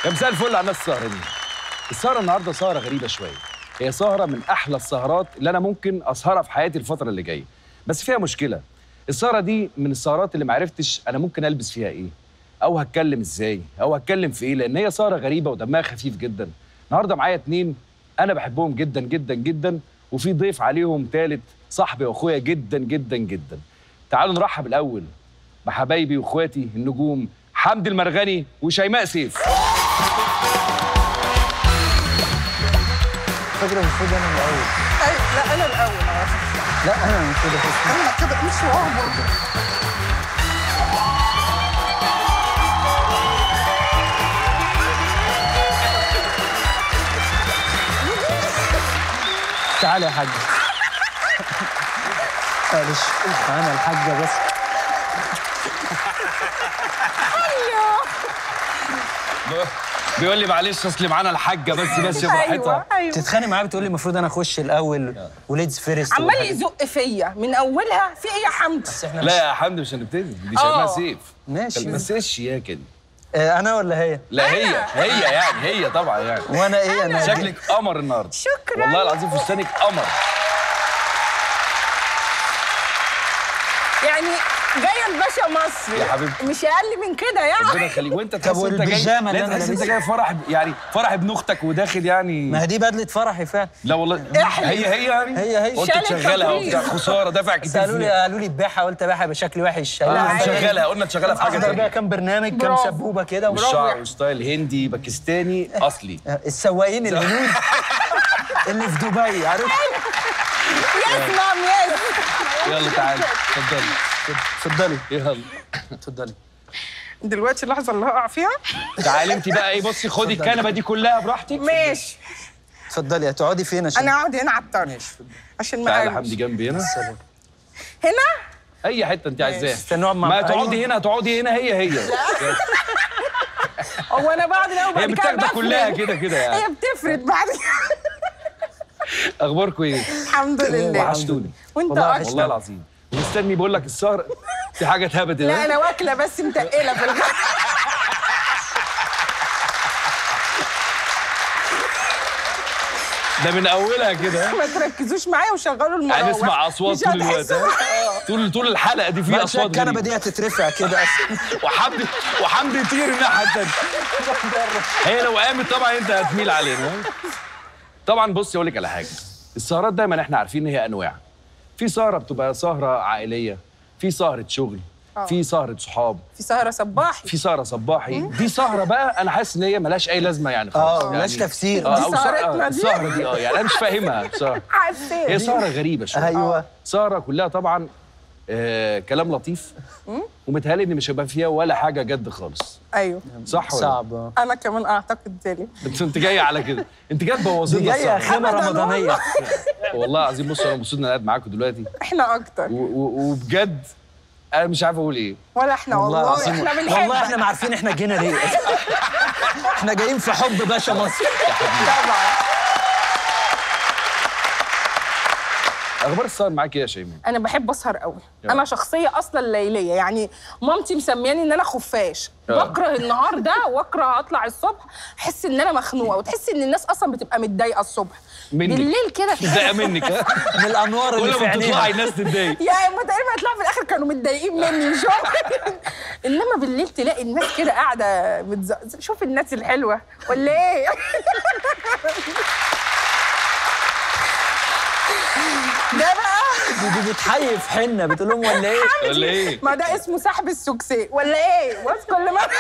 يا مساء الفل على الناس السهرانين السهرة النهاردة سهرة غريبة شوية هي سهرة من أحلى السهرات اللي أنا ممكن أسهرها في حياتي الفترة اللي جاية بس فيها مشكلة السهرة دي من السهرات اللي معرفتش أنا ممكن ألبس فيها إيه أو هتكلم إزاي أو هتكلم في إيه لأن هي سهرة غريبة ودمها خفيف جدا النهاردة معايا اتنين أنا بحبهم جدا جدا جدا وفي ضيف عليهم تالت صاحبي وأخويا جدا جدا جدا تعالوا نرحب الأول بحبايبي وإخواتي النجوم حمدي المرغني وشيماء سيف فاكرة المفروض انا الاول أي- لا انا الاول على فكرة. لا انا المفروض اخش انا كده مش هو برضه تعالى يا حاج معلش انا الحاجة بس بيقول لي معلش اصل معانا الحاجه بس ماشيه ايوه براحتها ايوه تتخانق معايا بتقول لي المفروض انا اخش الاول وليدز فيرست عمال والحاجات دي. يزق فيا من اولها في ايه يا حمد بس احنا لا مش- يا حمدي مش هنبتدي دي شيماء آه. سيف ماشي بس ايه الشياكه دي آه، انا ولا هي لا هي هي يعني هي طبعا يعني وانا ايه انا شكلك قمر النهارده شكراً. والله العظيم فستانك قمر يعني جايه الباشا مصر يا حبيبتي. مش اقل من كده ربنا يعني يخليك وانت تحس انت جاي والبيجامة اللي لا أنا تحس انت لابسها. جاي فرح يعني فرح ابن اختك وداخل يعني ما هي دي بدلة فرحي فعلا لا والله احلف. هي هي يعني هي هي. قلت شالت تشغلها تطوير. وبتاع خساره دافع كتير قالوا لي فيها. قالوا لي ابيعها قلت ابيعها يبقى شكلي وحش آه، لا، نشغلها قلنا تشغلها في حاجه احضر بيها تانية كام برنامج كام برافو. سبوبه كده والشعر وستايل هندي باكستاني اصلي آه، السواقين الهنود اللي في دبي عارف يسمع يس يلا تعالي اتفضلي اتفضلي يلا اتفضلي دلوقتي اللحظه اللي هقع فيها تعالي انت بقى ايه بصي خدي الكنبه دي كلها براحتك ماشي اتفضلي هتقعدي فين عشان انا اقعد هنا على الطرف عشان ما تعالي أقومش. حمدي جنبي هنا هنا اي حته انت عايزاها استنى نقعد مع ما أيوة. تقعدي هنا تقعدي هنا هي هي هو انا بقعد هنا هي وبعد كده متاخده بفرد. كلها كده كده يعني هي بتفرد بعد كده اخباركم ايه الحمد لله وحشتوني وانت والله اكتر والله العظيم ومستني بقول لك السهر في حاجه اتهبت لا هنا انا واكله بس متقله في الغدا ده من اولها كده ما تركزوش معايا وشغلوا المراوح هنسمع اصوات مش طول الوقت هتحسوا. ها؟ طول طول الحلقه دي في بعد اصوات الكنبه غريبه دي هتترفع كده اصلا وحمدي وحمدي يطير الناحيه الثانيه هي لو قامت طبعا انت هتميل علينا ها؟ طبعا بصي اقول لك على حاجه السهرات دايما احنا عارفين ان هي انواع في سهره بتبقى سهره عائليه في سهره شغل في سهره صحاب في سهره صباحي في سهره صباحي دي سهره بقى انا حاسس ان هي ملهاش اي لازمه يعني خالص اه ملهاش يعني تفسير اه دي او سهرة- سهرتنا آه، دي. السهره دي اه يعني انا مش فاهمها بصراحه هي حسيت سهره غريبه شويه ايوه سهره كلها طبعا آه كلام لطيف ومتهيألي ان مش هيبقى فيها ولا حاجه جد خالص ايوه صح ولا صعب آه. انا كمان اعتقد ذلك انت انت جايه على كده انت جايه تبوظي دي لنا جايه السهرة. خيمه أبداً رمضانيه والله العظيم بص انا مبسوط ان انا قاعد معاكم دلوقتي احنا اكتر و- و- وبجد انا مش عارف اقول ايه ولا احنا والله, العظيم احنا بنحب والله احنا ما عارفين احنا جينا ليه احنا جايين في حب باشا مصر طبعا اخبار السهر معاك ايه يا شيماء انا بحب اسهر قوي يا. انا شخصيه اصلا ليليه يعني مامتي مسمياني ان انا خفاش آه. بكره النهار ده واكره اطلع الصبح احس ان انا مخنوقه وتحس ان الناس اصلا بتبقى متضايقه الصبح منك. بالليل كده متضايقه منك ها من الانوار اللي كل في ما بتطلعي عينيها الناس تتضايق يا هم تقريبا يطلعوا في الاخر كانوا متضايقين مني مش هم انما بالليل تلاقي الناس كده قاعده متز... شوف الناس الحلوه ولا ايه ده بقى دي- دي بتحيي في حنه بتقول لهم ولا ايه ولا ايه ما ده اسمه سحب السوكسي ولا ايه بص كل مره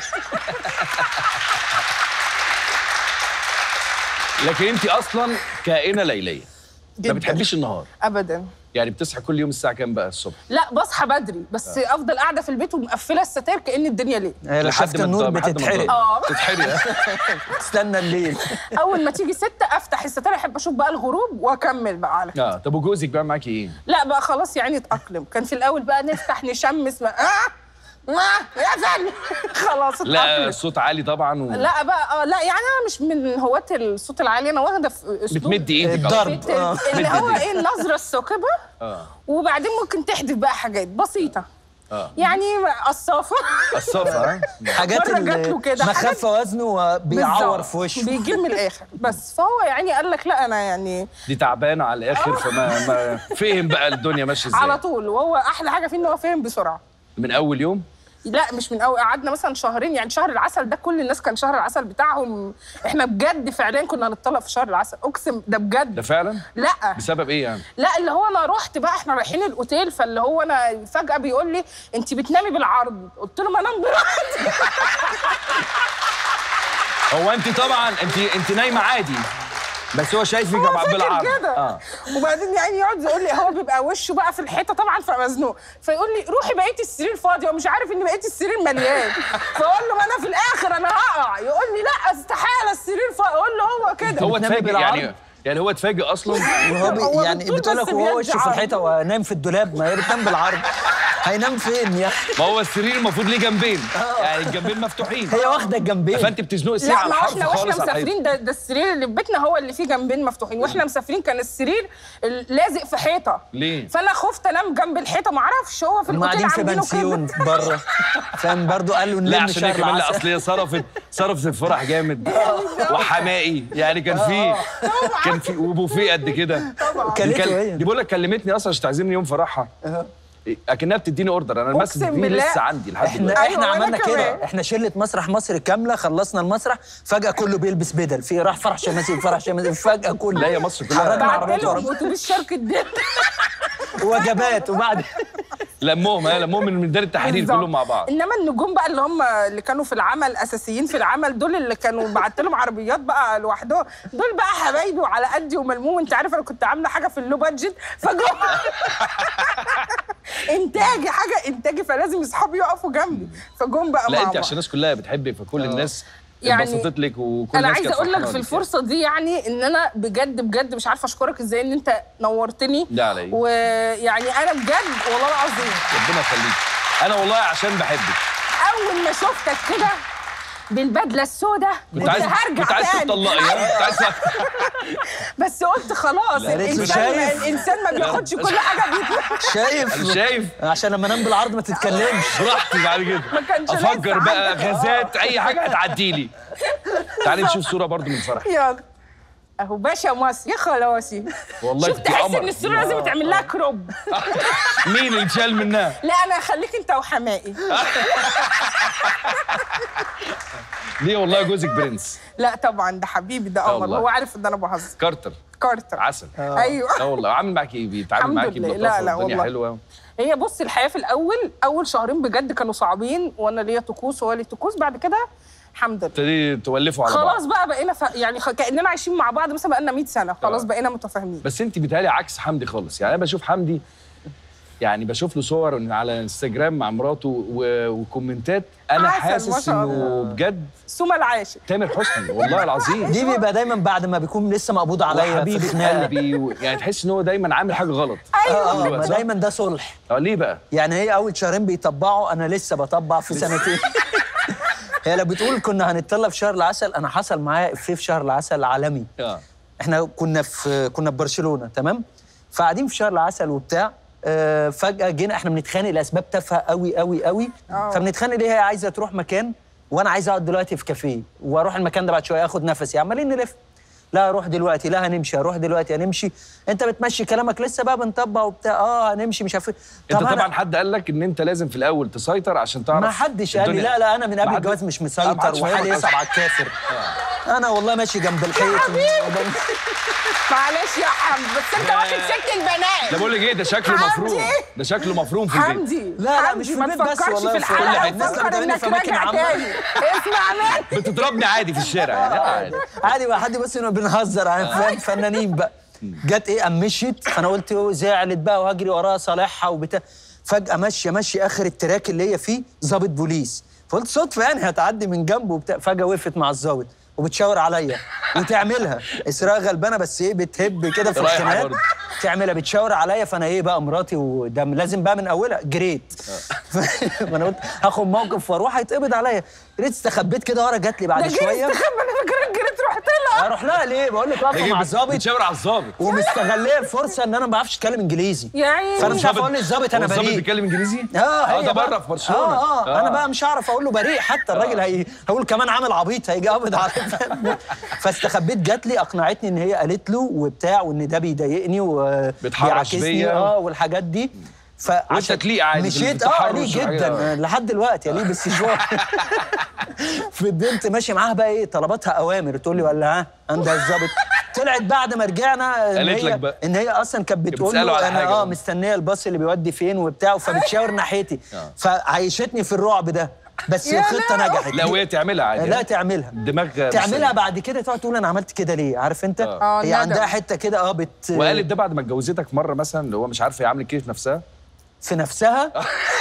لكن انت اصلا كائنه ليليه ما جداً. بتحبيش النهار ابدا يعني بتصحي كل يوم الساعه كام بقى الصبح لا بصحى بدري بس افضل قاعده في البيت ومقفله الستاير كان الدنيا ليل هي لو شفت النور تضرب- لحد ما بتتحرق تضرب. اه تتحرق ها؟ تستنى الليل اول ما تيجي ستة افتح الستاير احب اشوف بقى الغروب واكمل بقى على اه طب وجوزك بقى معاكي ايه؟ لا بقى خلاص يعني اتأقلم كان في الأول بقى نفتح نشمس بقى آه آه يا فن خلاص لا اتأقلم الصوت عالي طبعا و... لا بقى اه لا يعني انا مش من هواة الصوت العالي انا واخده في اسلوب بتمد ايدك على طول. الضرب. آه. اللي هو ايه النظره الثاقبه اه وبعدين ممكن تحذف بقى حاجات بسيطه آه. يعني قصافه الصفا ها حاجات مرة جات له اللي كده، ما حاجات- خف وزنه وبيعور بالظبط. في وشه بيجيب من الاخر بس فهو يعني قال لك لا انا يعني دي تعبانه على الاخر فما ما فهم بقى الدنيا ماشيه ازاي على طول وهو احلى حاجه فيه ان هو فاهم بسرعه من اول يوم لا مش من اول قعدنا مثلا شهرين يعني شهر العسل ده كل الناس كان شهر العسل بتاعهم احنا بجد فعليا كنا هنتطلق في شهر العسل اقسم ده بجد ده فعلا لا بسبب ايه يعني لا اللي هو انا رحت بقى احنا رايحين الاوتيل فاللي هو انا فجاه بيقول لي انت بتنامي بالعرض قلت له ما انام براحتي هو انت طبعا انت انت نايمه عادي بس هو شايفك هو بقى فاكر بالعرض كده اه وبعدين يعني يقعد يقول لي هو بيبقى وشه بقى في الحيطه طبعا فمزنوق فيقول لي روحي بقيه السرير فاضي هو مش عارف ان بقيه السرير مليان فاقول له ما انا في الاخر انا هقع يقول لي لا استحاله السرير فاضي اقول له هو كده هو بتنامي اتفاجئ بالعرض؟ يعني يعني هو اتفاجئ اصلا وهو بي هو يعني بتقول بتقول بس لك وهو بيد وشه في عرض. الحيطه ونايم في الدولاب ما هي بتنام بالعرض هينام فين يا ما هو السرير المفروض ليه جنبين يعني الجنبين مفتوحين هي واخده الجنبين فانت بتزنقي السرير لا على ما الحرف احنا واحنا خالص على الحيطه مسافرين ده, ده السرير اللي في بيتنا هو اللي فيه جنبين مفتوحين واحنا مسافرين كان السرير ال- لازق في حيطه ليه؟ فانا خفت انام جنب الحيطه ما اعرفش هو في هم الاوتيل قاعدين في عاملينه بنسيون كده بره فاهم برضو قال له لا نلم عشان هي شهر كمان لا العسل اصل هي صرفت صرفت الفرح جامد وحمائي يعني كان في كان في وبوفيه قد كده دي, كلته كل... هي دي بقول لك كلمتني اصلا عشان تعزمني يوم فرحها اكنها بتديني اوردر انا المسج أقسم دي بالله. لسه عندي لحد احنا دلوقتي أيوة، احنا وأنا عملنا كده كمان. احنا شله مسرح مصر كامله خلصنا المسرح فجاه كله بيلبس بدل في راح فرح شماسي فرح شماسي فجاه كله لا يا مصر كلها حركنا بعت عربيات لهم ورا اتوبيس شركه دل وجبات وبعد لمهم ها لمهم من ميدان التحرير بالظبط. كلهم مع بعض انما النجوم بقى اللي هم اللي كانوا في العمل اساسيين في العمل دول اللي كانوا بعت لهم عربيات بقى لوحدهم دول بقى حبايبي وعلى قدي وملموم انت عارف انا كنت عامله حاجه في اللو بادجت فجم انتاجي حاجه انتاجي فلازم اصحابي يقفوا جنبي فجم بقى لا مع انت بعض. عشان الناس كلها بتحبك فكل الناس يعني انبسطت لك وكل انا الناس عايزه كانت اقول لك فرحانة في بيك الفرصه دي يعني ان انا بجد بجد مش عارفه اشكرك ازاي ان انت نورتني ده على ايه؟ ويعني انا بجد والله العظيم يعني. ربنا يخليك انا والله عشان بحبك اول ما شفتك كده بالبدله السوداء كنت عايز هرجع كنت عايز تاني. تطلقي ها؟ كنت عايز بس قلت خلاص لا، قالت له الانسان ما شايف؟ الانسان ما بياخدش كل حاجه بيطلع شايف انا شايف عشان لما انام بالعرض ما تتكلمش براحتي بعد كده ما كانش افجر لسه بقى عندك. غازات اي حاجه هتعدي لي تعالي نشوف صوره برضو من فرح يلا اهو باشا مصر يا خلاصي والله شوف كنت تحس قمر ان الصوره لازم يتعمل لها كروب مين اللي اتشال منها لا انا هخليك انت وحمائي ليه والله جوزك برنس لا طبعا ده حبيبي ده آه قمر والله. هو عارف ان انا بهزر كارتر كارتر عسل ايوه اه والله عامل معاكي ايه بيتعامل الحمد معاكي لله. بلطافه لا، لا، والدنيا والله. حلوه هي بص الحياه في الاول اول شهرين بجد كانوا صعبين وانا ليا طقوس وهو ليه طقوس بعد كده الحمد لله ابتدي تولفوا على بعض خلاص بقى بقينا ف... يعني خ... كاننا عايشين مع بعض مثلا بقالنا 100 سنه خلاص آه. بقينا متفاهمين بس انت بيتهيألي عكس حمدي خالص يعني انا بشوف حمدي يعني بشوف له صور إن على انستجرام مع مراته و... وكومنتات انا عسل، ما حاسس شاء انه الله. بجد سوما العاشق تامر حسني والله العظيم دي بيبقى دايما بعد ما بيكون لسه مقبوض عليا في حبيبي خناقه قلبي و... يعني تحس ان هو دايما عامل حاجه غلط اه ما صح؟ دايما ده صلح اه ليه بقى؟ يعني هي اول شهرين بيطبعوا انا لسه بطبع في سنتين هي لو بتقول كنا هنتطلع في شهر العسل انا حصل معايا افيه في شهر العسل عالمي اه احنا كنا في كنا في برشلونه تمام فقاعدين في شهر العسل وبتاع آه فجاه جينا احنا بنتخانق لاسباب تافهه قوي قوي قوي آه. فبنتخانق ليه هي عايزه تروح مكان وانا عايز اقعد دلوقتي في كافيه واروح المكان ده بعد شويه اخد نفسي عمالين نلف لا اروح دلوقتي لا هنمشي اروح دلوقتي هنمشي انت بتمشي كلامك لسه بقى بنطبق وبتاع اه هنمشي مش عارف إيه. انت طب أنا- طبعا حد قال لك ان انت لازم في الاول تسيطر عشان تعرف ما حدش قال لي الدنيا. لا لا انا من ما قبل حد- الجواز مش ما مسيطر حدش وحالي فاهمك يصعب على الكافر انا والله ماشي جنب الحيط معلش يا حمد بس انت واخد سكه ده البنات بقول لك ايه ده شكله حمدي. مفروم ده شكله مفروم في البيت حمدي لا، لا، حمدي، مش في ما البيت بس تفكرش والله، في في كل الحلقه حتة. الناس فكر بتقابلني انك في أماكن راجع عامة. تاني اسمع مني بتضربني عادي في الشارع يعني عادي عادي بقى حد بس انه بنهزر يعني فاهم فنانين بقى جت ايه قام مشيت فانا قلت ايه زعلت بقى وهجري وراها صالحها وبتاع فجاه ماشيه ماشيه اخر التراك اللي هي فيه ظابط بوليس فقلت صدفه يعني هتعدي من جنبه وبتاع فجاه وقفت مع الظابط وبتشاور عليا وتعملها اسراء غلبانه بس ايه بتهب كده في رايحة الخناقات برضه. تعملها بتشاور عليا فانا ايه بقى مراتي وده لازم بقى من اولها جريت فانا قلت هاخد موقف واروح هيتقبض عليا جريت استخبيت كده ورا جات لي ده بعد جه شويه استخبى انا فاكر جريت رحت لها اروح لها ليه بقول لك واقفه مع الظابط بتشاور على الظابط ومستغليه الفرصه ان انا ما بعرفش اتكلم انجليزي يا عيني فانا مش عارف اقول للظابط انا الظابط بريء بيتكلم انجليزي؟ اه اه هي ده بقى- بره في برشلونه اه اه انا بقى مش هعرف اقول له بريء حتى الراجل هي هقول كمان عامل عبيط هيجي قابض عليا فاستخبيت جات لي اقنعتني ان هي قالت له وبتاع وان ده بيضايقني بتحرش وبيعاكسني بيا. اه والحاجات دي فعشان تليق عادي مشيت اه بالتحرش ليه والحاجات جدا دي. لحد دلوقتي يا ليه بس شويه فضلت ماشي معاها بقى ايه طلباتها اوامر تقول لي ولا ها عندها الظابط طلعت بعد ما رجعنا ان قالت لك هي بقى. ان هي اصلا كانت بتقول بتسأله له على انا حاجة اه بقى. مستنيه الباص اللي بيودي فين وبتاع فبتشاور ناحيتي آه. فعيشتني في الرعب ده بس يا الخطه لا. نجحت لا وهي تعملها عادي لا تعملها الدماغ مش تعملها سليم. بعد كده تقعد تقول انا عملت كده ليه عارف انت آه، هي ندم. عندها حته كده اه بت وقالت ده بعد ما اتجوزتك مره مثلا اللي هو مش عارفه هي عملت كده في نفسها في نفسها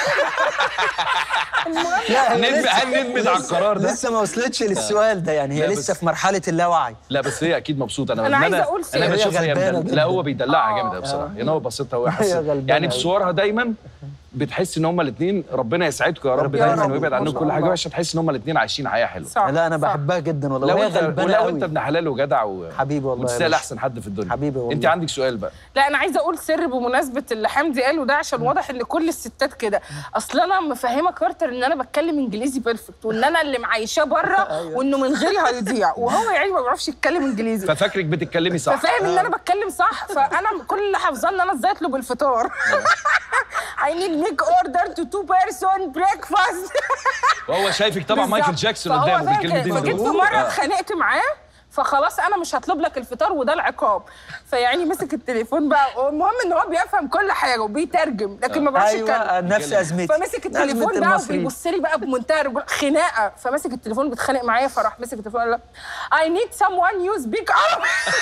لا هي ندم- لسه- هل ندمت على القرار ده؟ لسه ما وصلتش للسؤال ده يعني هي لا، لسه بس- في مرحله اللاوعي لا بس هي اكيد مبسوطه انا أنا إن عايزة أقول انا سر. بشوفها هي هي غلبانة مدل... جدا. لا هو بيدلعها جامد أوي بصراحه يعني هو بسيطها وهي هي حاسه غلبانة يعني في أوي. صورها دايما بتحس ان هما الاثنين ربنا يسعدكم يا رب ربنا دايما يسعدكم. ويبعد عنكم ما شاء كل حاجه الله. وحشه تحس ان هما الاثنين عايشين حياه حلوه صح لا انا صح. بحبها جدا والله لو وهي انت غلبانه ولو قوي انت ابن حلال وجدع و... حبيبي والله يا وتستاهل باشا. احسن حد في الدنيا حبيبي والله. انت عندك سؤال بقى لا انا عايزه اقول سر بمناسبه اللي حمدي قاله ده عشان واضح ان كل الستات كده اصل انا مفهمه كارتر ان انا بتكلم انجليزي بيرفكت وان انا اللي معيشاه بره وانه من غيري هيضيع وهو يعني ما بيعرفش يتكلم انجليزي ففاكرك بتتكلمي صح ففاهم ان انا بتكلم صح فانا كل اللي حافظاه ان انا ازاي اطلب الفطار I need make order to two person breakfast وهو شايفك طبعا مايكل بالظبط. جاكسون فهو قدامه فاهم كده. بالكلمتين فجيت في دول مره آه. اتخانقت معاه فخلاص انا مش هطلب لك الفطار وده العقاب فيعني مسك التليفون بقى المهم ان هو بيفهم كل حاجه وبيترجم لكن ما بيعرفش يتكلم ايوه نفس ازمتي فمسك التليفون أزمة بقى المصريين. وبيبص لي بقى بمنتهى الرجوله خناقه فمسك التليفون بيتخانق معايا فراح مسك التليفون قال له I need someone you speak Arabic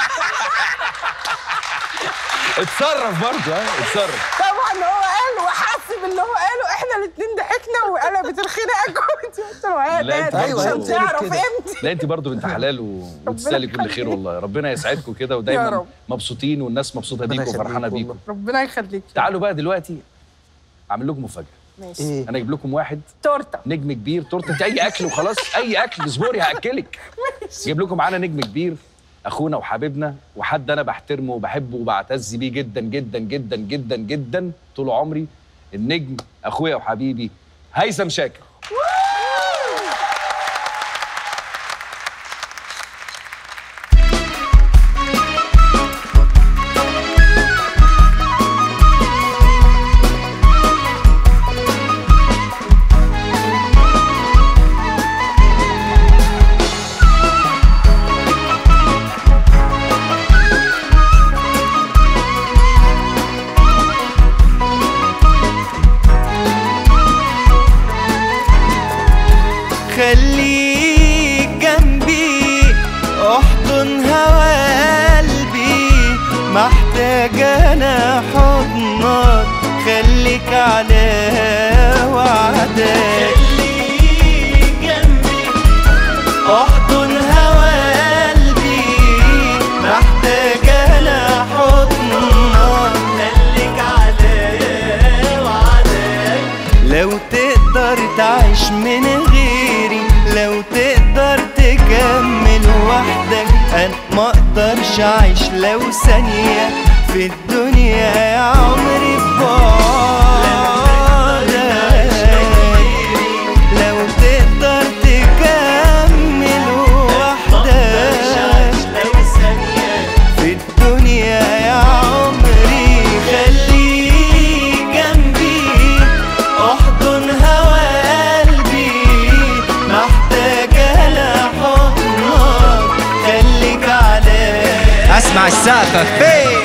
اتصرف برضه ها اتصرف طبعا هو قال وحس باللي هو قاله احنا الاثنين ضحكنا وقلبت الخناقه كنت قلت له يا لا، أنت داد برضه- عشان أيوة، تعرف كده. قيمتي لا انت برضه بنت حلال و... وتستاهلي كل خير والله ربنا يسعدكم كده يا ودايما رب. مبسوطين والناس مبسوطه ربنا بيكم يخليك وفرحانه والله. بيكم ربنا يخليك تعالوا بقى دلوقتي اعمل لكم مفاجاه ماشي ايه انا اجيب لكم واحد تورته نجم كبير تورته اي اكل وخلاص اي اكل اصبري هاكلك جايب لكم معانا نجم كبير اخونا وحبيبنا وحد انا بحترمه وبحبه وبعتز بيه جدا جدا جدا جدا جدا طول عمري النجم اخويا وحبيبي هيثم شاكر خليك جنبي احضن هوا قلبي محتاج انا حضنك خليك على وعدك خليك جنبي احضن هوا قلبي محتاج انا حضنك خليك على وعدك لو تقدر تعيش من غيري لو تقدر تكمل وحدك انا ما اقدرش اعيش لو ثانية في الدنيا يا عمري ببعدك لو تقدر تكمل وحدك في الدنيا يا عمري خليك جنبي احضن هوا قلبي محتاج انا حضنك خليك عليا اسمع السقف فين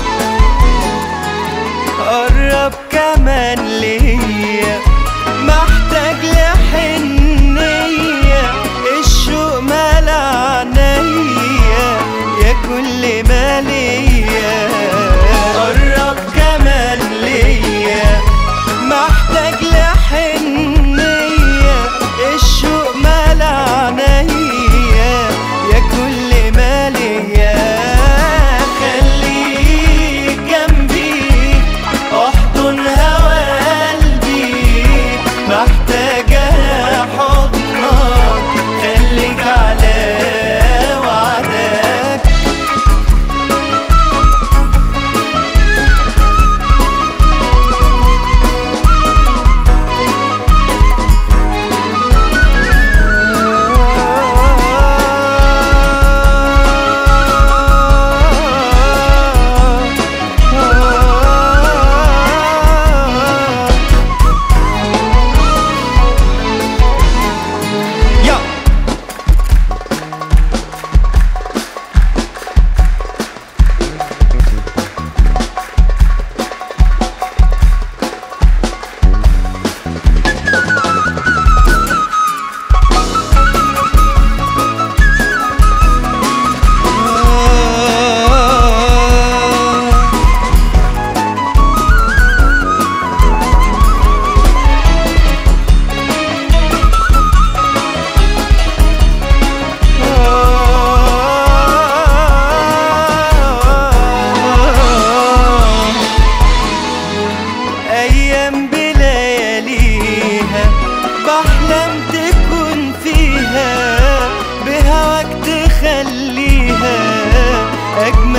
قرب كمان ليا محتاج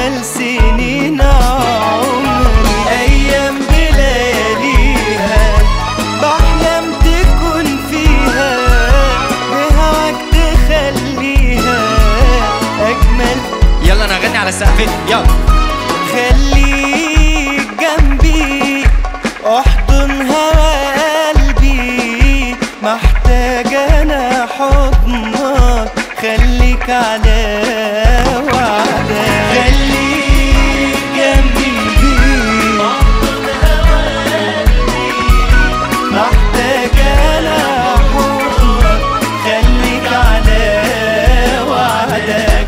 أجمل سنين عمري أيام بلياليها بحلم تكون فيها بهواك تخليها أجمل يلا أنا أغني على السقفين يلا خليك جنبي احضن هوا قلبي محتاج انا حضنك خليك على وعدك خليك جنبي احضن هوا قلبي محتاج انا حضنك خليك على وعدك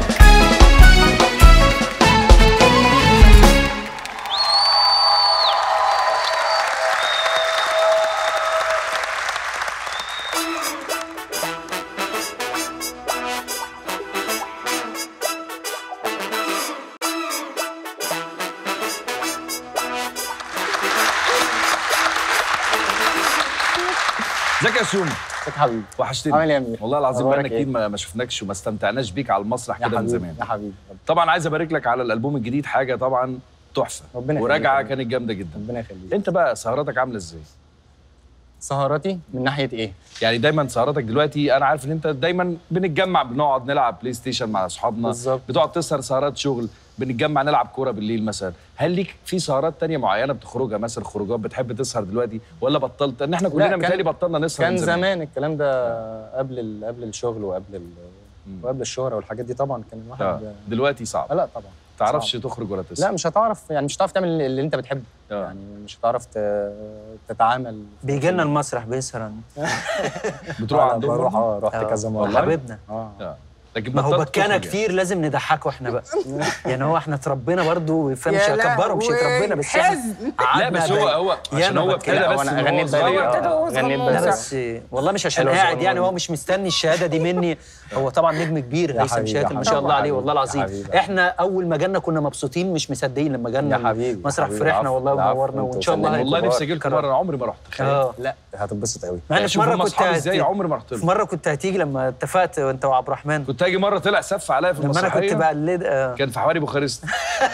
ازيك يا سيوم ازيك يا حبيبي وحشتني عامل ايه يا امير؟ والله العظيم أخبارك بقالنا إيه؟ كتير ما ما شفناكش وما استمتعناش بيك على المسرح يا كده من حبيبي زمان يا حبيبي طبعا عايز ابارك لك على الالبوم الجديد حاجه طبعا تحفه ربنا يخليك وراجعه يا كانت جامده جدا ربنا يخليك انت بقى سهراتك عامله ازاي سهراتي من ناحيه ايه؟ يعني دايما سهراتك دلوقتي انا عارف ان انت دايما بنتجمع بنقعد نلعب بلاي ستيشن مع اصحابنا بالظبط. بتقعد تسهر سهرات شغل بنتجمع نلعب كوره بالليل مثلا هل ليك في سهرات تانية معينه بتخرجها مثلا خروجات بتحب تسهر دلوقتي ولا بطلت ان احنا كلنا كان- متهيألي بطلنا نسهر كان من زمان, زمان الكلام ده قبل ال... قبل الشغل وقبل ال... وقبل الشهره والحاجات دي طبعا كان الواحد آه. دلوقتي صعب آه لا طبعا تعرفش صعب. تخرج ولا تسهر لا مش هتعرف يعني مش هتعرف تعمل اللي انت بتحبه آه. يعني مش هتعرف ت... تتعامل بيجي لنا المسرح بيسهر بتروح آه، عندهم بروح برضه؟ اه رحت آه، كذا مره والله؟ حبيبنا اه آه. لكن ما هو بطلت بكانا تخرج كتير لازم نضحكه احنا بقى يعني هو احنا اتربينا برضه فمش يا هكبره مش لهوي، هيتربينا بس احنا حزن. يعني. لا قعدنا بس هو بقى- هو عشان ياما هو بكى. ابتدى لا، بس وأنا من غنيت هو بالي. صغير ابتدى وهو غنيت صغنون. لا بس. بس والله مش عشان حلو قاعد صغنون. يعني هو مش مستني الشهاده دي مني هو طبعا نجم كبير يا هيثم حبيبي، شاكر يا ما شاء الله حبيبي. عليه والله يا العظيم حبيبي. احنا اول ما جالنا كنا مبسوطين مش مصدقين لما جالنا يا حبيبي، مسرح يا حبيبي، فرحنا العفو، والله العفو، ونورنا انتوا وان شاء الله فنانين والله هيبقى نفسي اجي لكم كرم. مره انا عمري ما رحت تخيل اه لا هتتبسط قوي مع ان يعني في شوف مره هم كنت اصحابي ازاي هت- عمري ما رحت في لهم مره كنت هتيجي لما اتفقت انت وعبد الرحمن كنت اجي مره طلع سف عليا في لما انا المسرحيه كنت بقلد آه. كان في حواري بوخارست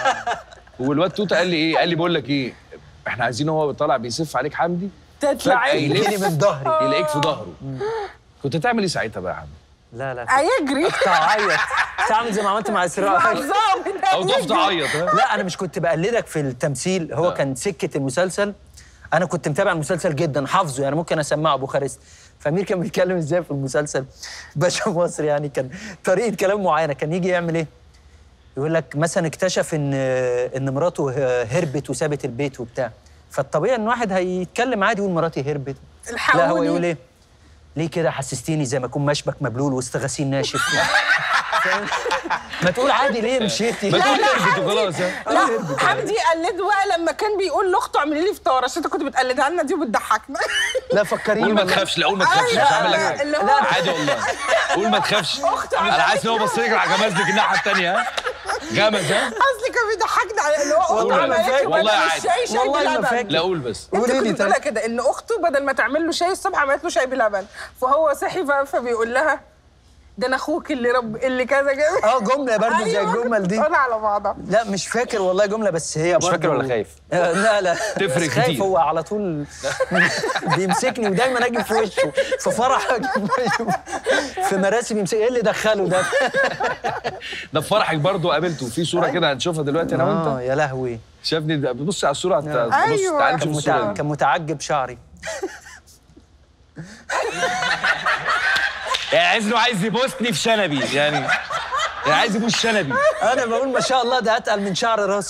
والواد توته قال لي ايه قال لي بقول لك ايه احنا عايزين هو طالع بيسف عليك حمدي تطلع فجأة عيني يلف يجيني من ظهري يلاقيك في ظهره كنت تعمل ايه ساعتها بقى يا حمدي لا لا هيجري كنت اعيط كنت اعمل زي ما عملت مع اسراء بالظبط او تقف تعيط ها لا انا مش كنت بقلدك في التمثيل هو آه. كان سكه المسلسل انا كنت متابع المسلسل جدا حافظه يعني ممكن اسمعه بوخارست فامير كان بيتكلم ازاي في المسلسل باشا مصر يعني كان طريقه كلام معينه كان يجي يعمل ايه يقول لك مثلا اكتشف ان ان مراته هربت وسابت البيت وبتاع فالطبيعي ان واحد هيتكلم عادي يقول مراتي هربت لا هو الحقوني. يقول ايه ليه كده حسستيني زي ما اكون مشبك مبلول وسط غسيل ناشف فاهم؟ ما تقول عادي ليه مشيتي ما تقول لا، هربت حمدي- وخلاص ها لا حمدي قلده بقى لما كان بيقول لاخته اعملي لي فطار عشان انت كنت بتقلدها لنا دي وبتضحكنا لا فكريني قول ما والله. تخافش لا قول ما تخافش مش أيوة، هعمل لك حاجه اللي هو- لا، عادي والله قول ما تخافش أخته انا حاسس ان هو بص لك على غمزتك الناحيه الثانيه ها غمز ها اصلي كان بيضحكنا على اللي هو والله اخته ما عملت فاكر. له والله بدل عادي. الشاي شاي والله ما بلبن فاكر. لا قول بس انت قولي لي كنت بتقولها طيب. كده ان اخته بدل ما تعمل له شاي الصبح عملت له شاي بلبن فهو صحي ف- فبيقول لها ده انا اخوك اللي رب اللي كذا كذا اه جمله برضه زي أيوة، الجمل دي بتقولها على بعضها لا مش فاكر والله جمله بس هي برضه فاكر ولا خايف؟ آه، لا لا تفرق بس خايف كتير. هو على طول بيمسكني ودايما اجي في وشه في فرح أجي في وشه. في مراسم يمسك ايه اللي دخله ده ده في فرحك برضه قابلته في صوره كده هنشوفها دلوقتي انا اه وانت يا لهوي شافني ده- بص على الصوره هت- بص أيوة. تعالى كان نشوف متع... الصوره دي كان متعجب شعري يعني عايز انه عايز يبوسني في شنبي يعني يعني عايز يبوس شنبي انا بقول ما شاء الله ده اتقل من شعر راسي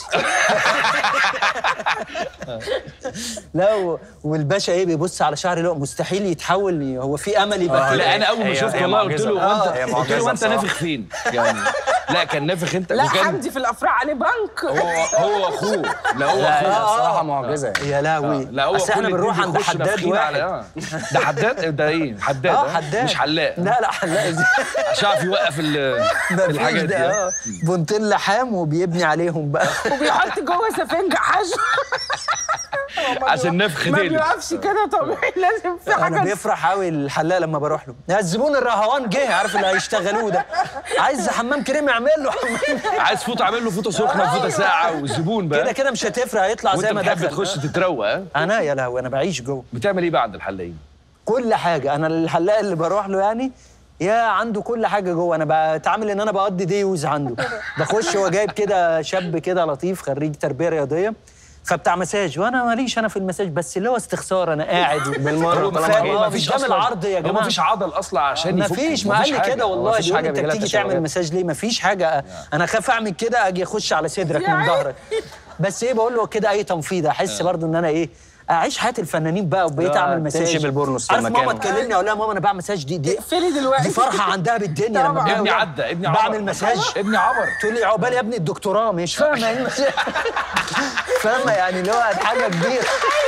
لا و... والباشا ايه بيبص على شعري لا مستحيل يتحول هو في امل يبقى كده. لا انا اول ما هي- شفته هي والله قلت معجزة. له آه، وانت هي قلت له معجزة وانت بصراحة. نافخ فين يعني لا كان نافخ انت لا وكان حمدي في الافراح عليه بنك هو هو اخوه لا هو لا اخوه لا الصراحه معجزه يعني. يا لهوي لا هو اصل احنا كل بنروح اتنين عند بيخشوا حداد نافخين واحد على- آه. ده حداد ده ايه حداد اه آه؟ حداد مش حلاق لا لا حلاق ازاي عشان يعرف يوقف ال- مفيش الحاجات ده دي اه بنطين لحام وبيبني عليهم بقى وبيحط جوه سفنجة حشو هو ما عشان بيوقف- نفخ ما تقلب. بيوقفش كده طبيعي لازم في انا حاجة بيفرح قوي الحلاق لما بروح له يا الزبون الرهوان جه عارف اللي هيشتغلوه ده عايز حمام كريم يعمل له حمام عايز فوطه اعمل له فوطه سخنه وفوطه ساقعه والزبون كده بقى كده مش هتفرق هيطلع زي وانت ما بتحب دخل تخش تتروق ها انا يا لهوي انا بعيش جوه بتعمل ايه بقى عند الحلاقين كل حاجه انا الحلاق اللي بروح له يعني يا عنده كل حاجه جوه انا بتعامل ان انا بقضي ديوز عنده بخش هو جايب كده شاب كده لطيف خريج تربيه رياضيه فبتاع مساج وانا ماليش انا في المساج بس اللي هو استخسار انا قاعد بالمره هو فاهم ما آه، فيش مش قدام اصلا العرض يا هو جماعه ما فيش عضل اصلا عشان ما يفك. فيش ما قال لي حاجة. كده والله مفيش بيقول لي حاجة انت بيجيلها بتيجي تعمل تشوهات. مساج ليه ما فيش حاجه انا خاف اعمل كده اجي اخش على صدرك يا من عيني. ظهرك بس ايه بقول له كده اي تنفيذ احس برضو ان انا ايه اعيش حياه الفنانين بقى وبقيت لا، اعمل مساج تمشي بالبورنوس عارف لمكانه. ماما تكلمني اقول لها ماما انا بعمل مساج دي دي اقفلي دلوقتي دي فرحه عندها بالدنيا لما طبعاً. بقول ابني لها عدى ابني عبر بعمل مساج ابني عبر تقول لي عقبال يا ابني الدكتوراه مش فاهمه ايه المساج فاهمه يعني اللي هو حاجه كبيره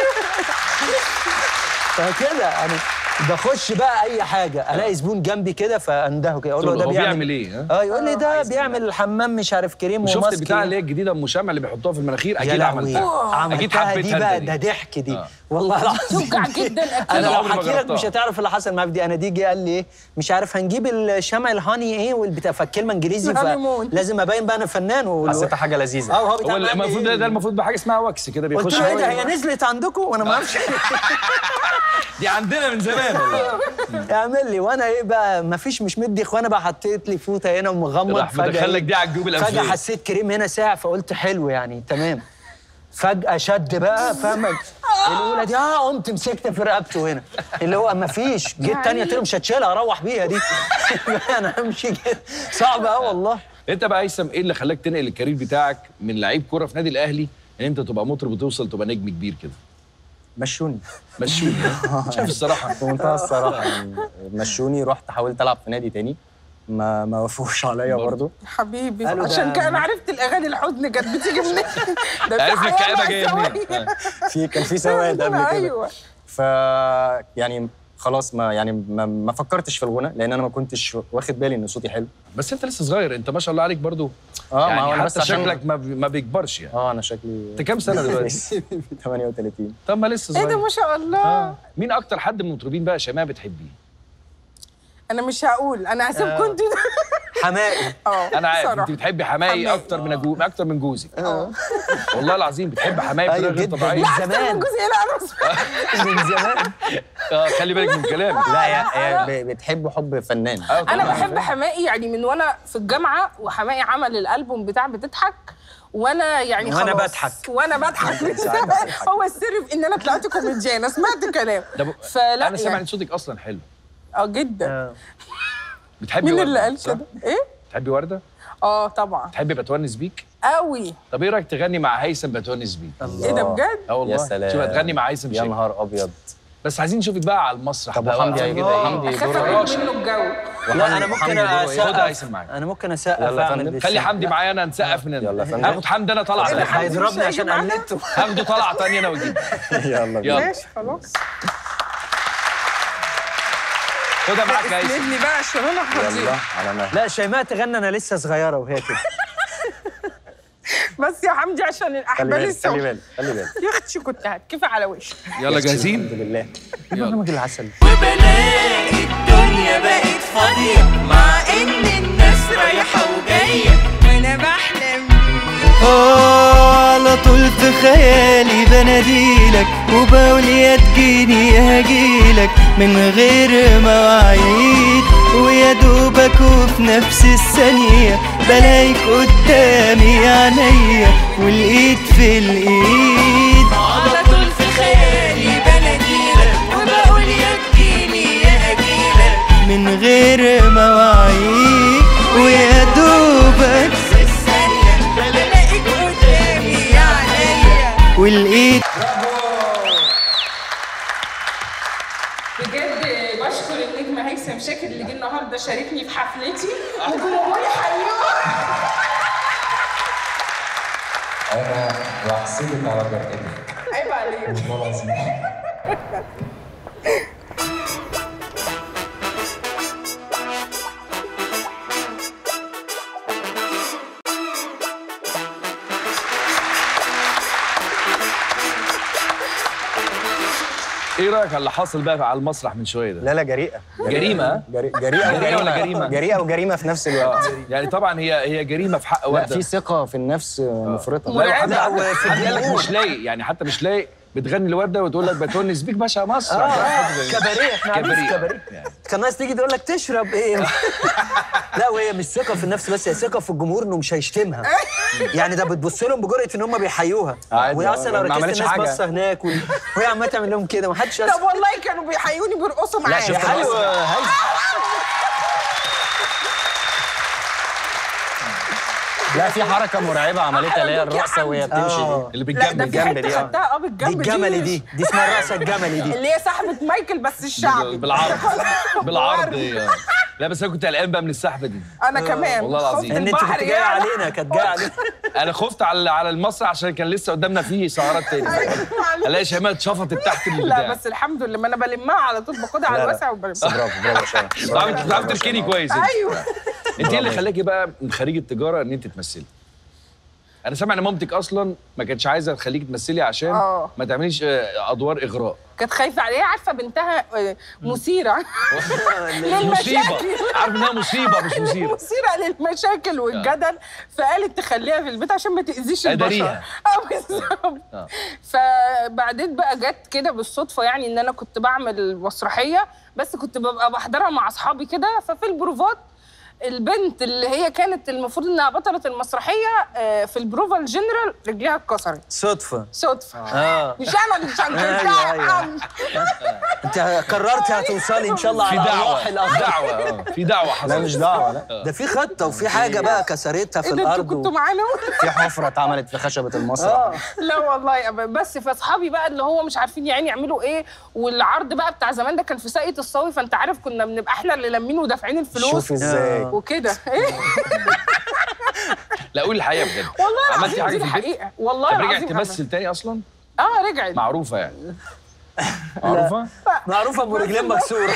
فكده يعني بخش بقى اي حاجه الاقي زبون جنبي كده فاندهه كده اقول له تقول ده له هو بيعمل بيعمل إيه، ها؟ اه يقول لي ده بيعمل الحمام مش عارف كريم شفت وماسك البتاع اللي هي الجديده ام شمع اللي بيحطوها في المناخير يا اكيد لهوي عملتها اكيد عملتها دي حبيتها بقى انت ده دي. ضحك دي آه. والله العظيم توجع جدا اكيد انا لو عمري ما حكي لك جربتها. مش هتعرف اللي حصل معايا في دي انا دي جه قال لي ايه مش عارف هنجيب الشمع الهاني ايه والبتاع فالكلمه انجليزي الهانيمون. فلازم ابين بقى انا فنان و... حسيتها حاجه لذيذه اه هو هو بيتعمل معايا المفروض ده, إيه؟ ده المفروض بحاجه اسمها وكس كده قلت بيخش له ايه ده جوه. هي نزلت عندكم وانا ما اعرفش دي عندنا من زمان والله اعمل لي وانا ايه بقى ما فيش مش مدي اخوانا بقى حطيت لي فوطه هنا ومغمض راح مدخل لك دي على الجيوب فجاه الانفيه حسيت كريم هنا ساعه فقلت حلو يعني تمام فجأة شد بقى فاهمة الأولى دي اه قمت مسكت في رقبته هنا اللي هو ما فيش جيت تانية قلت له مش هتشيلها اروح بيها دي انا همشي كده صعب قوي والله انت بقى هيثم ايه اللي خلاك تنقل الكارير بتاعك من لعيب كوره في نادي الاهلي ان انت تبقى مطرب وتوصل تبقى نجم كبير كده مشوني مشوني شايف الصراحه بمنتهى الصراحه يعني مشوني رحت حاولت العب في نادي تاني ما ما وافقوش عليا برضه. برضه حبيبي قالوا ده- عشان كده انا عرفت الاغاني الحزن كانت بتيجي منين ده في عرفت حياة الكآبة جاية منين. مأساوية. في كان في سواد قبل كده ايوه ف يعني خلاص ما يعني ما, ما فكرتش في الغنى لان انا ما كنتش واخد بالي ان صوتي حلو بس انت لسه صغير انت ما شاء الله عليك برضو اه يعني ما هو انا حتى بس عشان شكلك ما, بي- ما بيكبرش يعني اه انا شكلي انت كام سنه دلوقتي 38 طب ما لسه ايه صغير ده ما شاء الله آه. مين اكتر حد من المطربين بقى يا شيماء بتحبيه انا مش هقول انا هسيبكم انتوا حمائي اه انا عارف بصراحة. انت بتحبي حماقي حماقي. اكتر من أجو... اكتر من جوزك اه والله العظيم بتحب حماقي بطريقه ايوه غير جدا طبيعيه من احسن زمان من جوزي لا انا بس- من زمان اه خلي بالك من كلامك لا هي هي ب- بتحب حب فنان آه، انا طبعاً. بحب حماقي يعني من وانا في الجامعه وحماقي عمل الالبوم بتاع بتضحك وانا يعني وأنا خلاص بضحك. وانا بضحك من ساعات زمان. بضحك. هو السر في ان انا طلعت كوميديانه سمعت كلام ده ب... فلا انا سامع يعني ان صوتك اصلا حلو اه جدا آه. بتحبي مين وردة اللي قال صح؟ كده ايه بتحبي ورده اه طبعا تحبي بتونس بيك قوي طب ايه رايك تغني مع هيثم بتونس بيك ايه ده بجد اه والله يا سلام شوف هتغني مع هيثم يا شيك نهار ابيض بس عايزين نشوفك بقى على المسرح طب بقى وحمدي بقى. هيجي آه. حمدي اخاف دوره اجيب منه الجو لا انا ممكن حمدي دوره إيه؟ خد اسقف هيثم معاك انا ممكن اسقف يلا يا اعمل فندم. بالس- خلي حمدي معايا انا نسقف من يلا يا فندم. هاخد حمدي انا طلعه إيه ده، تانية. حمدي؟ هيضربني مش عشان هيجي معانا؟ قلدته هاخده طلعه تانية انا واجيب يلا يلا. بينا ماشي خلاص خدها معاك يا هيثم اسندني بقى عشان انا يلا فظيع على مهلك لا شيماء تغنى انا لسه صغيره وهي كده بس يا حمدي عشان خلي الاحبال بالك خلي السوداء بالك خلي بالك يا اختي كنت هتكفي على وشي يلا جاهزين الحمد لله برنامج العسل وبلاقي الدنيا بقت فاضية مع إن الناس رايحة وجاية وأنا بحلم آه على طول في خيالي بناديلك وبقول يا تجيني يا هجيلك من غير مواعيد ويا دوبك وفي نفس الثانية بلاقيك قدامي عينيا والايد في الايد على طول في خيالي بناديلك وبقول يا تجيلي يا اجيلك من غير مواعيد ويا دوبك في الثانية بلاقيك قدامي عينيا والايد بجد بشكر النجم هيثم شاكر اللي جه النهارده شاركني في حفلتي وجمهوري حيوه انا بحسدك على جرأتك عيب عليك والله العظيم ايه رايك على اللي حاصل بقى على المسرح من شويه ده لا لا جريئه جريمه ها؟ جري- جريئه جريئة ولا وجريمه جريمة؟ جريئه وجريمه في نفس الوقت آه. يعني طبعا هي هي جريمه في حق لا ورده في ثقه في النفس مفرطه مرعبة. لا وفي حتى لك الجمهور مش لايق يعني حتى مش لايق بتغني لورده وتقول لك بتونس بيك باشا مصر اه اه كباريه احنا قاعدين في كباريه. كباريه يعني. كان ناس تيجي تقول لك تشرب ايه لا وهي مش ثقه في النفس بس هي ثقه في الجمهور انه مش هيشتمها يعني ده بتبص لهم بجرأه ان هم بيحيوها عادي، وهي اصلا لو ما ركزت عملتش الناس حاجة. باصه هناك و- وهي عماله تعمل لهم كده ما حدش طب والله كانوا بيحيوني بيرقصوا معايا شفت يعني. ايوه هاي لا في حركه مرعبه عملتها اللي هي حركة الرقصه وهي حمدي. بتمشي آه. دي اللي لا ده بالجنب في الجنب حته دي، آه. خدتها اه دي بالجنب الجملي دي دي اسمها الرقصه الجملي دي اللي هي صاحبة مايكل بس الشعبي بالعرض بالعرض هي. لا بس انا كنت قلقان بقى من السحبه دي انا كمان والله خفت العظيم. ان انت البحر كنت جايه يعلى. علينا كانت جايه علينا انا خفت على على المسرح عشان كان لسه قدامنا فيه سهرات تاني الاقي شيماء اتشفطت تحت لا البتاع بس الحمد لله ما انا بلمها على طول باخدها على لا، لا. الواسع بس وبلمها برافو برافو يا شباب. بتعرفي بتعرفي تركني كويس انت ايوه انت ايه اللي خلاكي بقى من خريج التجاره ان انت تمثلي انا سامع ان مامتك اصلا ما كانتش عايزه تخليكي تمثلي عشان آه. ما تعمليش آه، ادوار اغراء كانت خايفه عليها عارفه بنتها آه، مثيره مصيبه للمشاكل عارف انها مصيبه مش مثيره مثيره للمشاكل والجدل فقالت تخليها في البيت عشان ما تاذيش البشر أداريها. اه بالظبط آه. فبعدين بقى جت كده بالصدفه يعني ان انا كنت بعمل مسرحيه بس كنت ببقى بحضرها مع اصحابي كده ففي البروفات البنت اللي هي كانت المفروض انها بطله المسرحيه آه، في البروفا الجنرال رجليها اتكسرت صدفه صدفه اه مش انا مش عشان أيوة، ترتاح أيوة. انت قررت هتوصلي ان شاء الله في على دعوه ارواح الاخضر دعوه آه، في دعوه حصلت لا مش دعوه لا ده في خطه وفي حاجه بقى كسرتها في ايه ده انتوا الارض كنتوا و... معانا في حفره اتعملت في خشبه المسرح لا والله أبدا. بس فاصحابي بقى اللي هو مش عارفين يعني يعملوا ايه والعرض بقى بتاع زمان ده كان في ساقية الصاوي فانت عارف كنا بنبقى احنا اللي لامين ودافعين الفلوس شوف ازاي وكده ايه لا قولي الحقيقه بجد والله عملتي العظيم حاجه دي في البيت الحقيقه والله طب رجعت العظيم تمثل تاني اصلا عملت. اه رجعت معروفه يعني معروفه معروفه ابو رجلين مكسوره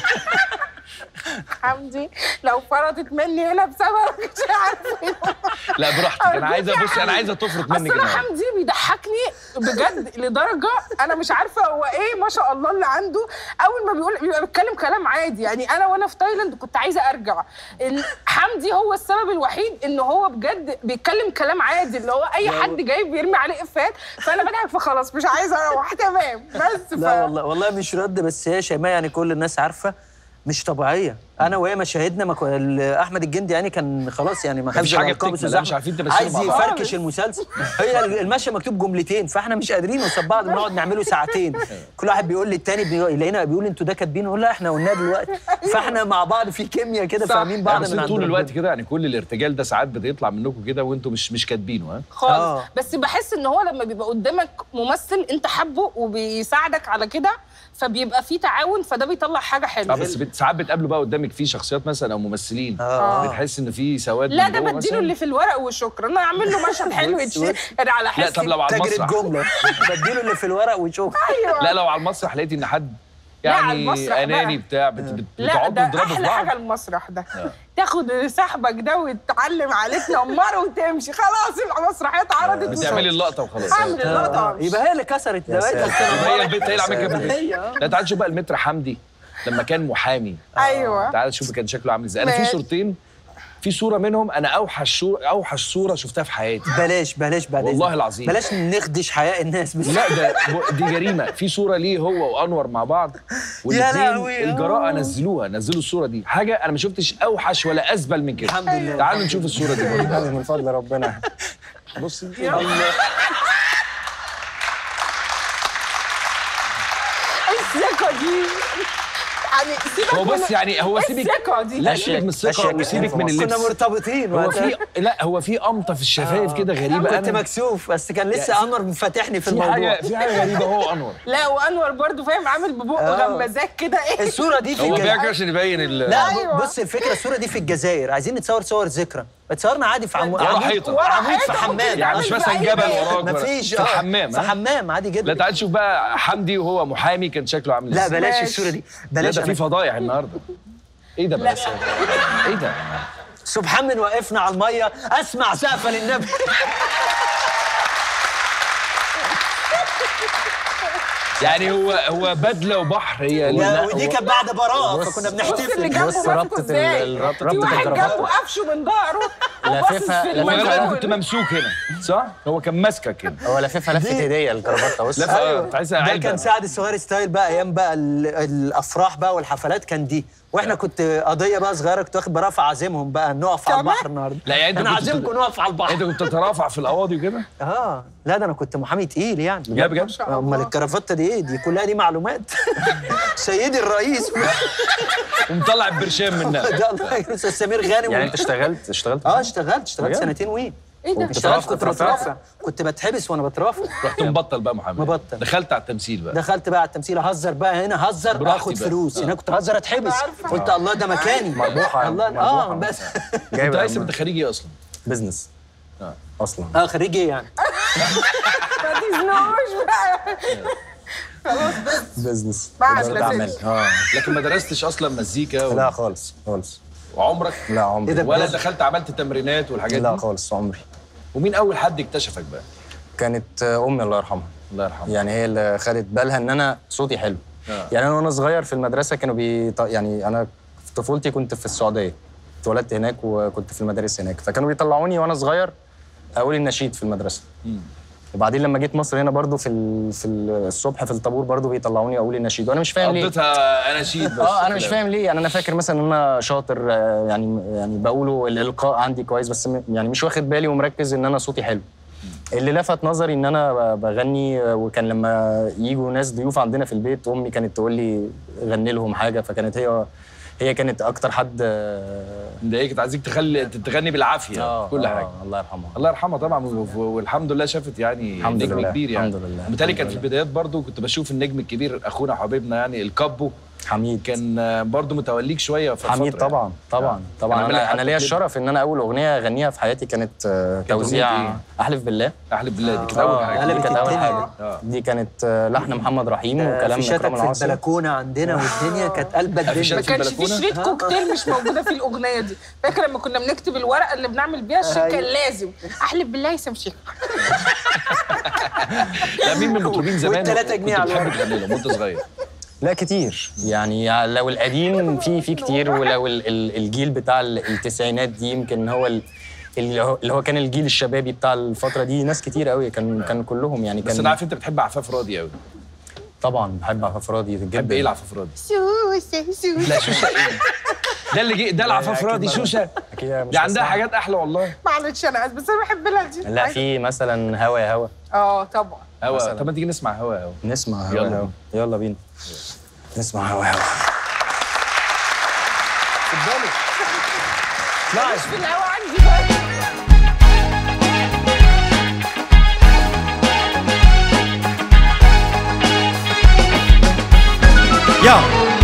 حمدي لو فرطت مني هنا بسببك مش عارفه لا براحتك انا عايزه بصي انا عايزه تفرط منك اصل انا النهارده حمدي بيضحكني بجد لدرجه انا مش عارفه هو ايه ما شاء الله اللي عنده اول ما بيقول بيبقى بيتكلم كلام عادي يعني انا وانا في تايلاند كنت عايزه ارجع ال- حمدي هو السبب الوحيد ان هو بجد بيتكلم كلام عادي اللي هو اي حد جاي بيرمي عليه افات فانا بضحك فخلاص مش عايزه اروح تمام بس ف... لا والله والله مش رد بس هي شيماء يعني كل الناس عارفه مش طبيعيه انا وهي مشاهدنا ما كو- ال- احمد الجندي يعني كان خلاص يعني ما مفيش حاجة بتكمل، لا، مش عارفين تمثلوا عايز مع بعض. يفركش المسلسل هي ال- المشهد مكتوب جملتين فاحنا مش قادرين قصاد بعض بنقعد نعمله ساعتين كل واحد بيقول للتاني بي- يلاقينا بيقول انتوا ده كاتبينه نقول لا احنا قلناه دلوقتي فاحنا مع بعض في كيمياء كده صح. فاهمين لا بعض بس من انتوا عند طول ربنا. الوقت كده يعني كل الارتجال ده ساعات بيطلع منكم كده وانتوا مش مش كاتبينه ها خالص آه. بس بحس ان هو لما بيبقى قدامك ممثل انت حبه وبيساعدك على كده فبيبقى في تعاون فده بيطلع حاجه اه حلوه بس بت- ساعات بتقابلوا بقى قدامك في شخصيات مثلا او ممثلين آه. بتحس ان في سواد لا من ده جوه بديله مثلاً؟ اللي في الورق وشكرا انا اعمل له مشهد حلو بص، يتشير بص. انا على لا حسي طب لو على تجري المسرح جمله بديله اللي في الورق وشوف ايوه لا لو على المسرح لقيتي ان حد لا، على يعني المسرح اناني بقى. بتاع بت- بت- لا بتقعدوا ده تضربوا في احلى بعض حاجه المسرح ده تاخد صاحبك ده وتعلم عليه تنمره وتمشي خلاص المسرحيه اتعرضت بتعملي اللقطه وخلاص اعمل اللقطه آه. يبقى هي اللي كسرت يا دوائر ساتر. هي البيت هي اللي عملت كده في البيت. هي آه. لا تعال شوف بقى المتر حمدي لما كان محامي ايوه تعال شوف كان شكله عامل ازاي انا في ماشي. صورتين في صوره منهم انا اوحش صوره اوحش صوره شفتها في حياتي بلاش بلاش بعد والله إذنك. العظيم. بلاش نخدش حياء الناس بس لا ده دي جريمه في صوره ليه هو وانور مع بعض والاثنين لهوي. الجراءه نزلوها نزلوا الصوره دي حاجه انا ما شفتش اوحش ولا ازبل من كده الحمد لله. تعالوا نشوف الصوره دي برضه. هذا من فضل ربنا بص الثقه دي يعني سيبك هو من- بص يعني هو إيه سيبك الثقه دي لا أشيك- سيبك من الثقه أشيك وسيبك اتنين من في كنا اللبس مرتبطين هو وقتها. في لا هو في قمطه في الشفايف كده غريبه كنت انا مكسوف بس كان لسه يعني- انور فاتحني في في الموضوع حاجه في حاجه غريبه هو انور لا وانور برضو فاهم عامل ببقه آه. غمازات كده ايه الصوره دي في هو الجزائر بيعكس عشان يبين ال لا أيوة. بص الفكره الصوره دي في الجزائر عايزين نتصور صور ذكرى اتصورنا عادي في عمود ورا عمود- حيطة. ورا عمود في حيطة حمام يعني مش مثلا جبل وراك ولا- مفيش في آه، حمام في ها؟ حمام عادي جدا لا تعال شوف بقى حمدي وهو محامي كان شكله عامل لا ازاي بلاش ماشي. الصوره دي لا بلاش ده في أنا- فضايح النهارده ايه ده بقى ايه ده سبحان من وقفنا على الميه اسمع سقفه للنبي يعني هو هو بدله وبحر هي لا، ودي كانت بعد براءه فكنا بص اللي بنحتفل جنبه بص ماسكه ربطة ازاي ال- ربط- في ربطة واحد الجرافطة. جنبه قفشه من ظهره وباصص لاففها- في لاففها. انا المنزل كنت ممسوك هنا صح؟ هو كان ماسكك هنا هو لففها لفه هديه الكرافته بص لفه أيوة. تحسها ده علبه كان سعد الصغير ستايل بقى ايام بقى ال- الافراح بقى والحفلات كان دي واحنا كنت قضيه بقى صغيره كنت واخد برافع عازمهم بقى نقف على كمان؟ البحر النهارده لا، يعني أنت انا كنت عازمكم بت- نقف على البحر انت كنت تترافع في القواضي وكده؟ اه لا ده انا كنت محامي تقيل يعني يا بجد؟ امال الكرافته دي ايه دي كلها دي معلومات سيدي الرئيس ومطلع البرشام منها ده الله يرحمه استاذ سمير غانم يعني انت اشتغلت اشتغلت اه اشتغلت اشتغلت بجد؟ سنتين وايه ايه ده؟ اشتغلت كنت بترافع؟ بترافع كنت بتحبس وانا بترافع رحت مبطل بقى محمد مبطل. دخلت على التمثيل بقى دخلت بقى على التمثيل اهزر بقى هنا هزر براحتي اخد بقى. فلوس آه. هنا كنت هزر اتحبس عارفة. قلت الله ده مكاني مربوحة الله مربوحة. اه بس انت جايب هيثم انت خريج ايه اصلا؟ بزنس آه. اصلا اه خريج ايه يعني ما تزنقوش بقى بزنس بعد إدارة لا أعمال. تنسى. اه لكن ما درستش اصلا مزيكا لا و... خالص خالص وعمرك لا عمري إيه ده ولا بجد؟ دخلت عملت تمرينات والحاجات لا دي خالص عمري ومين اول حد اكتشفك بقى؟ كانت امي الله يرحمها الله يرحمه يعني هي اللي خدت بالها ان انا صوتي حلو آه. يعني انا وانا صغير في المدرسه كانوا بي يعني انا في طفولتي كنت في السعوديه اتولدت هناك وكنت في المدارس هناك فكانوا بيطلعوني وانا صغير اقول النشيد في المدرسه وبعدين لما جيت مصر هنا برضو في ال... في ال- الصبح في الطابور برضو بيطلعوني اقول النشيد وانا مش فاهم ليه قضيتها اناشيد بس اه انا في مش الأول. فاهم ليه يعني انا فاكر مثلا ان انا شاطر آه، يعني يعني بقوله الالقاء عندي كويس بس م- يعني مش واخد بالي ومركز ان انا صوتي حلو اللي لفت نظري ان انا ب- بغني آه، وكان لما يجوا ناس ضيوف عندنا في البيت امي كانت تقول لي غني لهم حاجه فكانت هي هي كانت اكتر حد اه مضايقك كانت عايزك تخلي تغني بالعافيه كل آه، حاجه الله يرحمها الله يرحمها طبعا و- و- والحمد لله شافت يعني الحمد نجم لله، كبير يعني الحمد لله، بالتالي الحمد كان في لله. البدايات برضو كنت بشوف النجم الكبير اخونا حبيبنا يعني الكابو حميد كان آه، برضو متوليك شويه في حميد الفترة طبعا يعني. طبعا كان طبعا عامل لك انا, أنا حتى ليا كليب. الشرف ان انا اول اغنيه اغنيها في حياتي كانت آه، كانت أغنية توزيع إيه؟ احلف بالله احلف بالله دي كانت اول حاجه دي قلبت كانت اول الدنيا. حاجه آه. دي كانت آه، لحن محمد رحيم وكلام في شتك اكرام في العاصي البلكونه عندنا والدنيا كانت قلبة في الدنيا شتك ما كانش في البلكونة؟ شريط كوكتيل مش موجوده فيه الاغنيه دي فاكر لما كنا بنكتب الورقه اللي بنعمل بيها الشيك كان لازم احلف بالله يسامحك لا مين من المطربين زمان والتلاتة جنيه كنت على بتحب تغني لهم وانت صغير لا كتير يعني لو القديم في في كتير ولو ال- ال- الجيل بتاع ال- التسعينات دي يمكن هو ال- اللي هو اللي هو كان الجيل الشبابي بتاع الفتره دي ناس كتير قوي كان كان كلهم يعني بس كان انا عارف انت بتحب عفاف راضي قوي طبعا بحب عفاف راضي جدا بتحب ايه العفاف راضي؟ سوسه سوسه لا شوشه ايه؟ ده اللي جه ده العفاف أكيد راضي بقى. شوشه اكيد مش دي عندها بسمعها. حاجات احلى والله معلش انا اسف بس انا بحب لها دي لا في مثلا هوا يا هوا اه طبعا هوا مثلاً. طب ما تيجي نسمع هوا هوا نسمع هوا يلا يا هوا يلا بينا نسمع هوا يا هوا مش في الهوا عندي بقى يا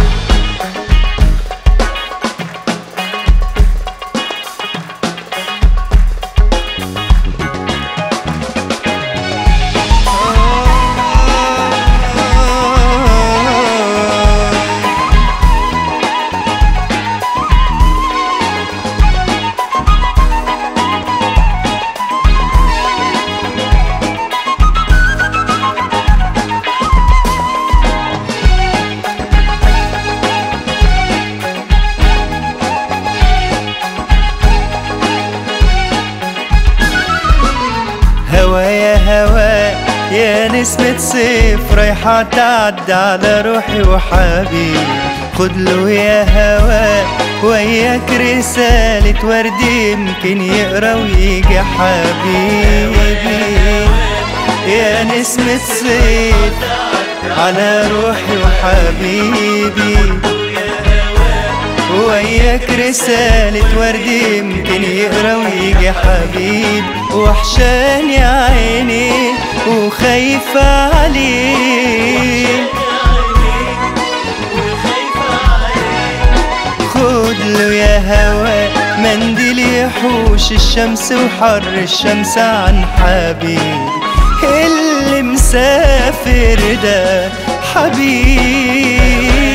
هوا يا هوا يا نسمة صيف رايحة تعدي على روحي وحبيبي خد له يا هوا وياك رسالة ورد يمكن يقرا ويجي حبيبي يا نسمة صيف على روحي وحبيبي وياك رسالة ورد يمكن يقرا ويجي حبيب وحشان يا عيني وخايفة عليه خد له يا هوا منديل يحوش الشمس وحر الشمس عن حبيبي اللي مسافر ده حبيبي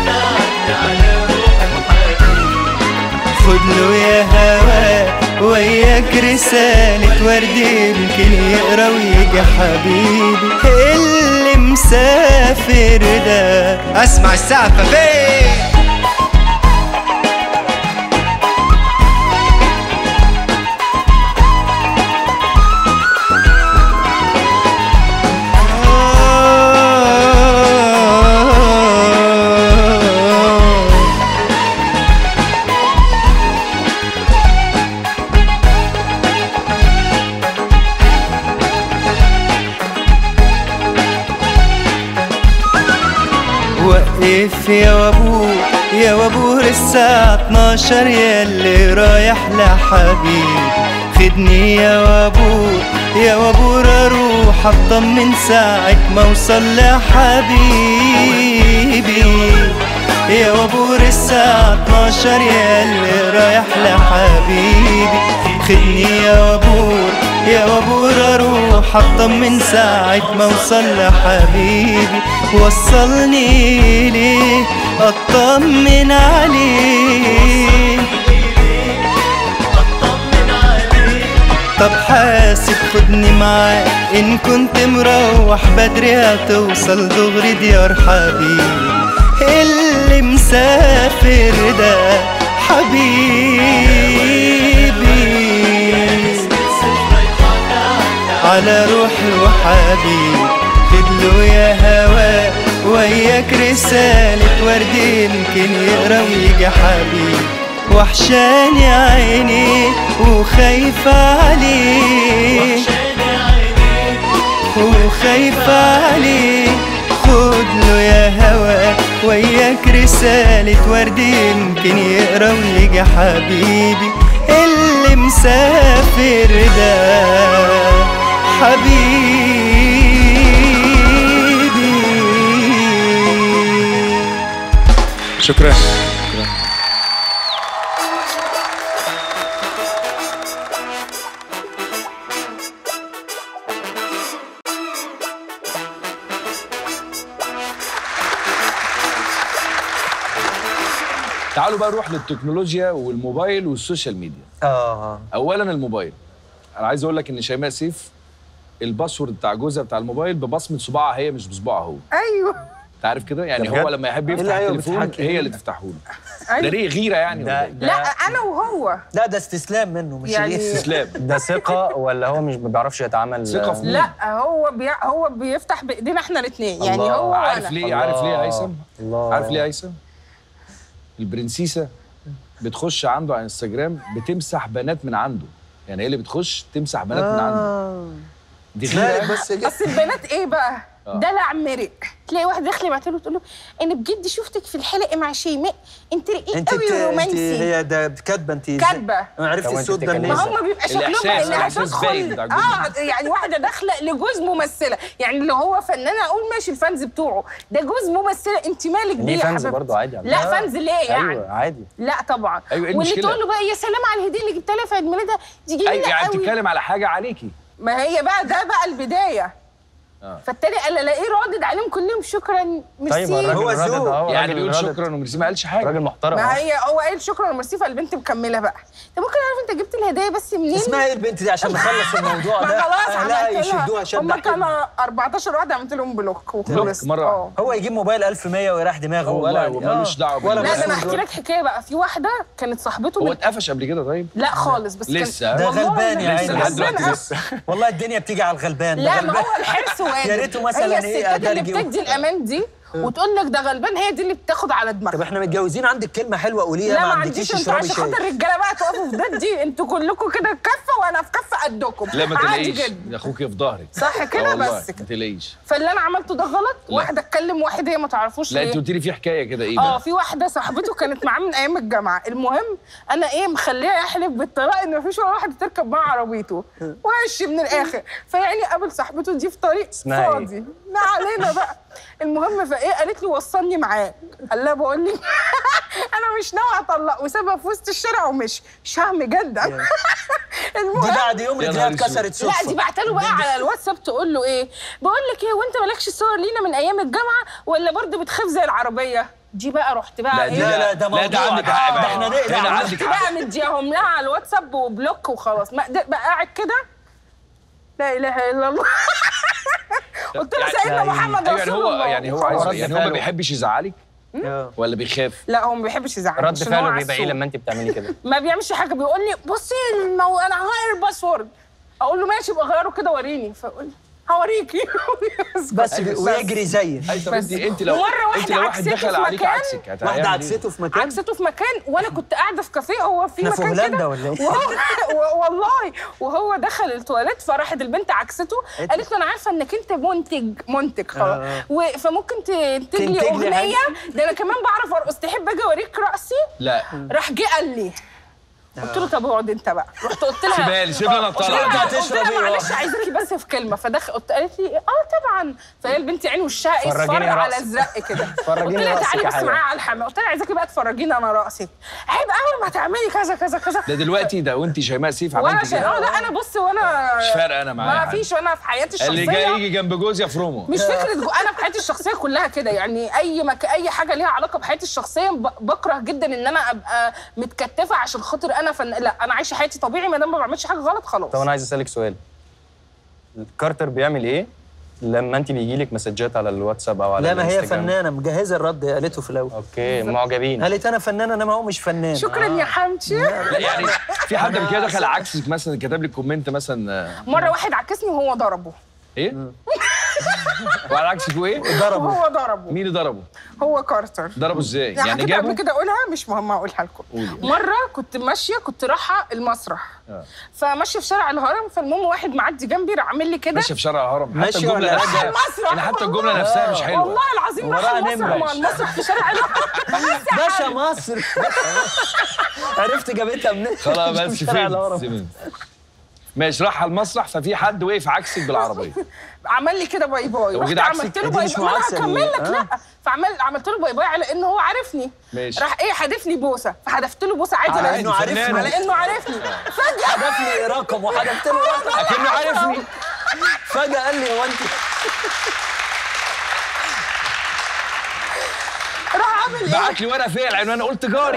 خد له يا هوا ويا وياك رسالة ورد يمكن يقرا ويجي حبيبي اللي مسافر ده اسمع السقفة فين وقف يا وابور يا وابور الساعة 12 يا اللي رايح لحبيب خدني يا وابور يا وابور اروح اطمن ساعة ما اوصل لحبيبي يا وابور الساعة 12 يا اللي رايح لحبيبي خدني يا وابور يا وابور اروح اطمن ساعة ما اوصل لحبيبي وصلني ليه اطمن عليه طب حاسب خدني معاك ان كنت مروح بدري هتوصل دغري ديار حبيبي اللي مسافر ده حبيبي على روحي وحبيبي خدله يا هوا وياك رسالة ورد يمكن يقرا ويجي حبيبي وحشاني عيني وخايفة عليه وخايفة عليه خدله يا هوا وياك رسالة ورد يمكن يقرا ويجي حبيبي اللي مسافر ده حبيبي شكرا تعالوا بقى نروح للتكنولوجيا والموبايل والسوشيال ميديا اه اولا الموبايل انا عايز اقول لك ان شيماء سيف الباسورد بتاع جوزها بتاع الموبايل ببصمه صباعها هي مش بصباعها هو ايوه انت عارف كده يعني ده هو بجد؟ لما يحب إيه اللي يفتح هي التليفون بتتحكم هي فيه؟ اللي تفتحه له ده أيوة. ليه غيره يعني ولا ده, إيه؟ ده لا انا وهو لا ده استسلام منه مش يعني- يعني استسلام ده ثقة ولا هو مش ما بيعرفش يتعامل ثقة في مين؟ لا هو بي... هو بيفتح بايدينا احنا الاثنين يعني الله. هو عارف وأنا. ليه عارف ليه يا الله. هيثم الله. عارف ليه يا هيثم البرنسيسه بتخش عنده على انستجرام بتمسح بنات من عنده يعني هي اللي بتخش تمسح بنات من عنده دي مالك غيره بس كده بس البنات ايه بقى آه. دلع مرق تلاقي واحده داخله بعت له تقول له انا بجد شفتك في الحلقه مع شيماء انت رقيق انت قوي بت... انت ورومانسي هي ده كاتبه انت كاتبة. انا عرفت طب وانت الصوت ده بتتكلمي منين ما هم بيبقى شكلهم الإحساس- اللي الإحساس باين بتاع هتدخل الجوز. اه يعني واحده داخله لجوز ممثله يعني اللي هو فنانه اقول ماشي الفانز بتوعه ده جوز ممثله انت مالك بيه ليه يا فانز حبيبتي برضه عادي على لا فكرة. فانز ليه يعني ايوه عادي لا طبعا أيوة، إيه واللي المشكلة؟ تقول له بقى يا سلام على الهديه اللي جبتها لها في عيد ميلادها دي جميله ايوه يعني قوي بتتكلم على حاجه عليكي ما هي بقى ده بقى البدايه آه. فالتاني قال الاقيه رادد عليهم كلهم شكرا ميرسي طيب الراجل هو الراجل ذوق. ده هو يعني راجل- بيقول راجل- شكرا وميرسي ما قالش حاجه راجل محترم ما أهو. هي هو قايل شكرا وميرسي فالبنت مكمله بقى طب ممكن اعرف انت جبت الهدايا بس منين؟ اسمها ايه البنت دي عشان نخلص الموضوع ما ده خلاص اهلها عملت يشدوها لها شده هم حلوة. كانوا 14 واحده عملت لهم بلوك وخلص مرة آه. واحدة. هو يجيب موبايل 1100 ويريح دماغه آه والله، ولا ومالوش دعوة ولا بالله. لا ده انا بس احكي لك حكايه بقى في واحده كانت صاحبته هو من... اتقفش قبل كده طيب لا خالص بس لسه؟ كان ده والله غلبان يا لا، عيني. لسه لحد دلوقتي غلبان. لسه والله الدنيا بتيجي على الغلبان ده لا ما غلبان هو الحرص واجب يا ريته مثلاً هي إيه الستات اللي أدرجي بتدي وبتاع. الامان دي وتقول لك ده غلبان هي دي اللي بتاخد على طب دماغها احنا متجوزين عندك كلمه حلوه قوليها لا ما ما عندكيش عنديش انتوا اشربي عشان شاي خاطر الرجاله بقى تقفوا في ضدي انتوا كلكم كده في كفه وانا في كفه قدكم لا ما عادي تلاقيش جدا اخوك في ظهرك صح آه كده والله، بس ما كده تلاقيش فاللي انا عملته ده غلط لا. واحده اتكلم واحد هي ما تعرفوش لا انت ليه قلت لي في حكايه كده ايه اه بقى في واحده صاحبته كانت معاه من ايام الجامعه المهم انا ايه مخليها يحلف بالطلاق ان مفيش ولا واحده تركب معاه عربيته وش من الاخر فيعني قابل صاحبته دي في طريق اسمها إيه؟ فاضي ما علينا بقى المهم فايه قالت له وصلني معاه قال لها بقول لك انا مش ناوي اطلق وسابها في وسط الشارع ومشي شهم جدا دي المهم بعد يوم يا رجليها نهار اسود. اتكسرت لا صدفه دي بعتله بقى على الواتساب تقول له ايه بقول لك ايه وانت مالكش صور لينا من ايام الجامعه ولا برضه بتخاف زي العربيه دي بقى رحت بقى لا دي ايه لا، لا، ده لا ده موضوع. عندك حق ده بقى. احنا نقلع هنا على- عندك رحت حق بقى مديهم لها على الواتساب وبلوك وخلاص ما قدرت- بقى قاعد كده لا اله الا الله قلت له يعني- سيدنا محمد أيوة، يعني رسول هو الله يعني هو عايز رد يعني هو ما فعله. بيحبش يزعلك آه. ولا بيخاف لا هو ما بيحبش يزعل رد عشان هو فعله بيبقى ايه عسول. لما انت بتعملي كده ما بيعملش حاجه بيقول لي بصي المو... انا هغير الباسورد اقول له ماشي يبقى غيره كده وريني فيقول لي هوريكي بس أيوة، بس- ويجري زيك اي طب بس انت انت لو مرة انت واحدة لو واحد عكسته دخل في عليك مكان، عكسك هتعمل واحده إيه؟ عكسته في مكان عكسته في مكان وانا كنت قاعده في كافيه هو في احنا في مكان هولندا كده ولا ايه؟ وهو و- والله وهو دخل التواليت فراحت البنت عكسته قالت له انا عارفه انك انت منتج منتج خلاص آه. و- فممكن تنتج تنتج لي لي اغنيه ده انا كمان بعرف ارقص تحب اجي اوريك رقصي لا راح جه قال لي قلت له طب اقعد انت بقى رحت قلت لها سيبها لي سيبها انا قلت طالع لها هتشرب قلت لها ايه معلش واحد؟ عايزاكي بس في كلمه فدخل قلت قالت لي اه طبعا فهي البنت عين وشها ايه فرجيني اصفر على رقصك. ازرق كده قلت فرجيني لها رقصك تعالي يا بس حبيبي. معايا على الحمام قلت لها عايزاكي بقى تفرجيني انا رقصك عيب قوي ما تعملي كذا كذا كذا ده دلوقتي ده وانت شيماء سيف وانا عملت شيء اه كده لا انا بص وانا مش فارقه انا معايا ما حاجة. فيش وانا في حياتي اللي جاي الشخصيه يجي جنب جوزي افرمه مش فكره جو... انا في حياتي الشخصيه كلها كده يعني اي مك... اي حاجه ليها علاقه بحياتي الشخصيه ب... بكره جدا ان انا ابقى متكتفه عشان خاطر انا فن... لا انا عايشه حياتي طبيعي ما دام ما بعملش حاجه غلط خلاص طب انا عايز اسالك سؤال كارتر بيعمل ايه لما انت بيجي لك مسجات على الواتساب او على لا ما هي الانستجرام؟ فنانه مجهزه الرد قالته في الاول اوكي معجبين قالت انا فنانه انما هو مش فنان شكرا يا حمدي لا يعني في حد من كده دخل عكسك مثلا كتب لك كومنت مثلا آه، مره واحد عكسني وهو ضربه ايه؟ وعلى عكسك وايه؟ ضربه وهو ضربه مين اللي ضربه؟ هو كارتر ضربه ازاي؟ يعني يعني كده قبل جابه؟ كده اقولها مش مهم اقولها لكم قولي. مره كنت ماشيه كنت رايحه المسرح آه. فماشيه في شارع الهرم فالمهم واحد معدي جنبي راح عامل لي كده ماشيه في شارع الهرم حتى ماشية الجمله ولا نفسها راجعة؟ المسرح يعني حتى الجمله والله. نفسها مش حلوه والله العظيم راح وراها المسرح نمرة. مع المسرح في شارع الهرم باشا مصر عرفت جابتها منين خلاص مش بس من شارع الهرم. فهمت فهمت. ماشي راح على المسرح ففي حد وقف عكسك بالعربيه عمل لي كده باي باي هو رحت كده عكسك؟ عملت له دي باي مش باي ما انا معاكسة هكمل دي. لك آه. لا فعمل عملت له باي باي على انه هو عارفني ماشي. راح ايه حدف لي بوسه فحدفت له بوسه عادي على لقيت- إنه عارفني. على انه عارفني فجاه حدف لي رقم وحدفت له رقم اكنه عارفني فجاه قال لي هو انت راح عامل ايه بعت لي ورقه فيها العنوان قلت جاري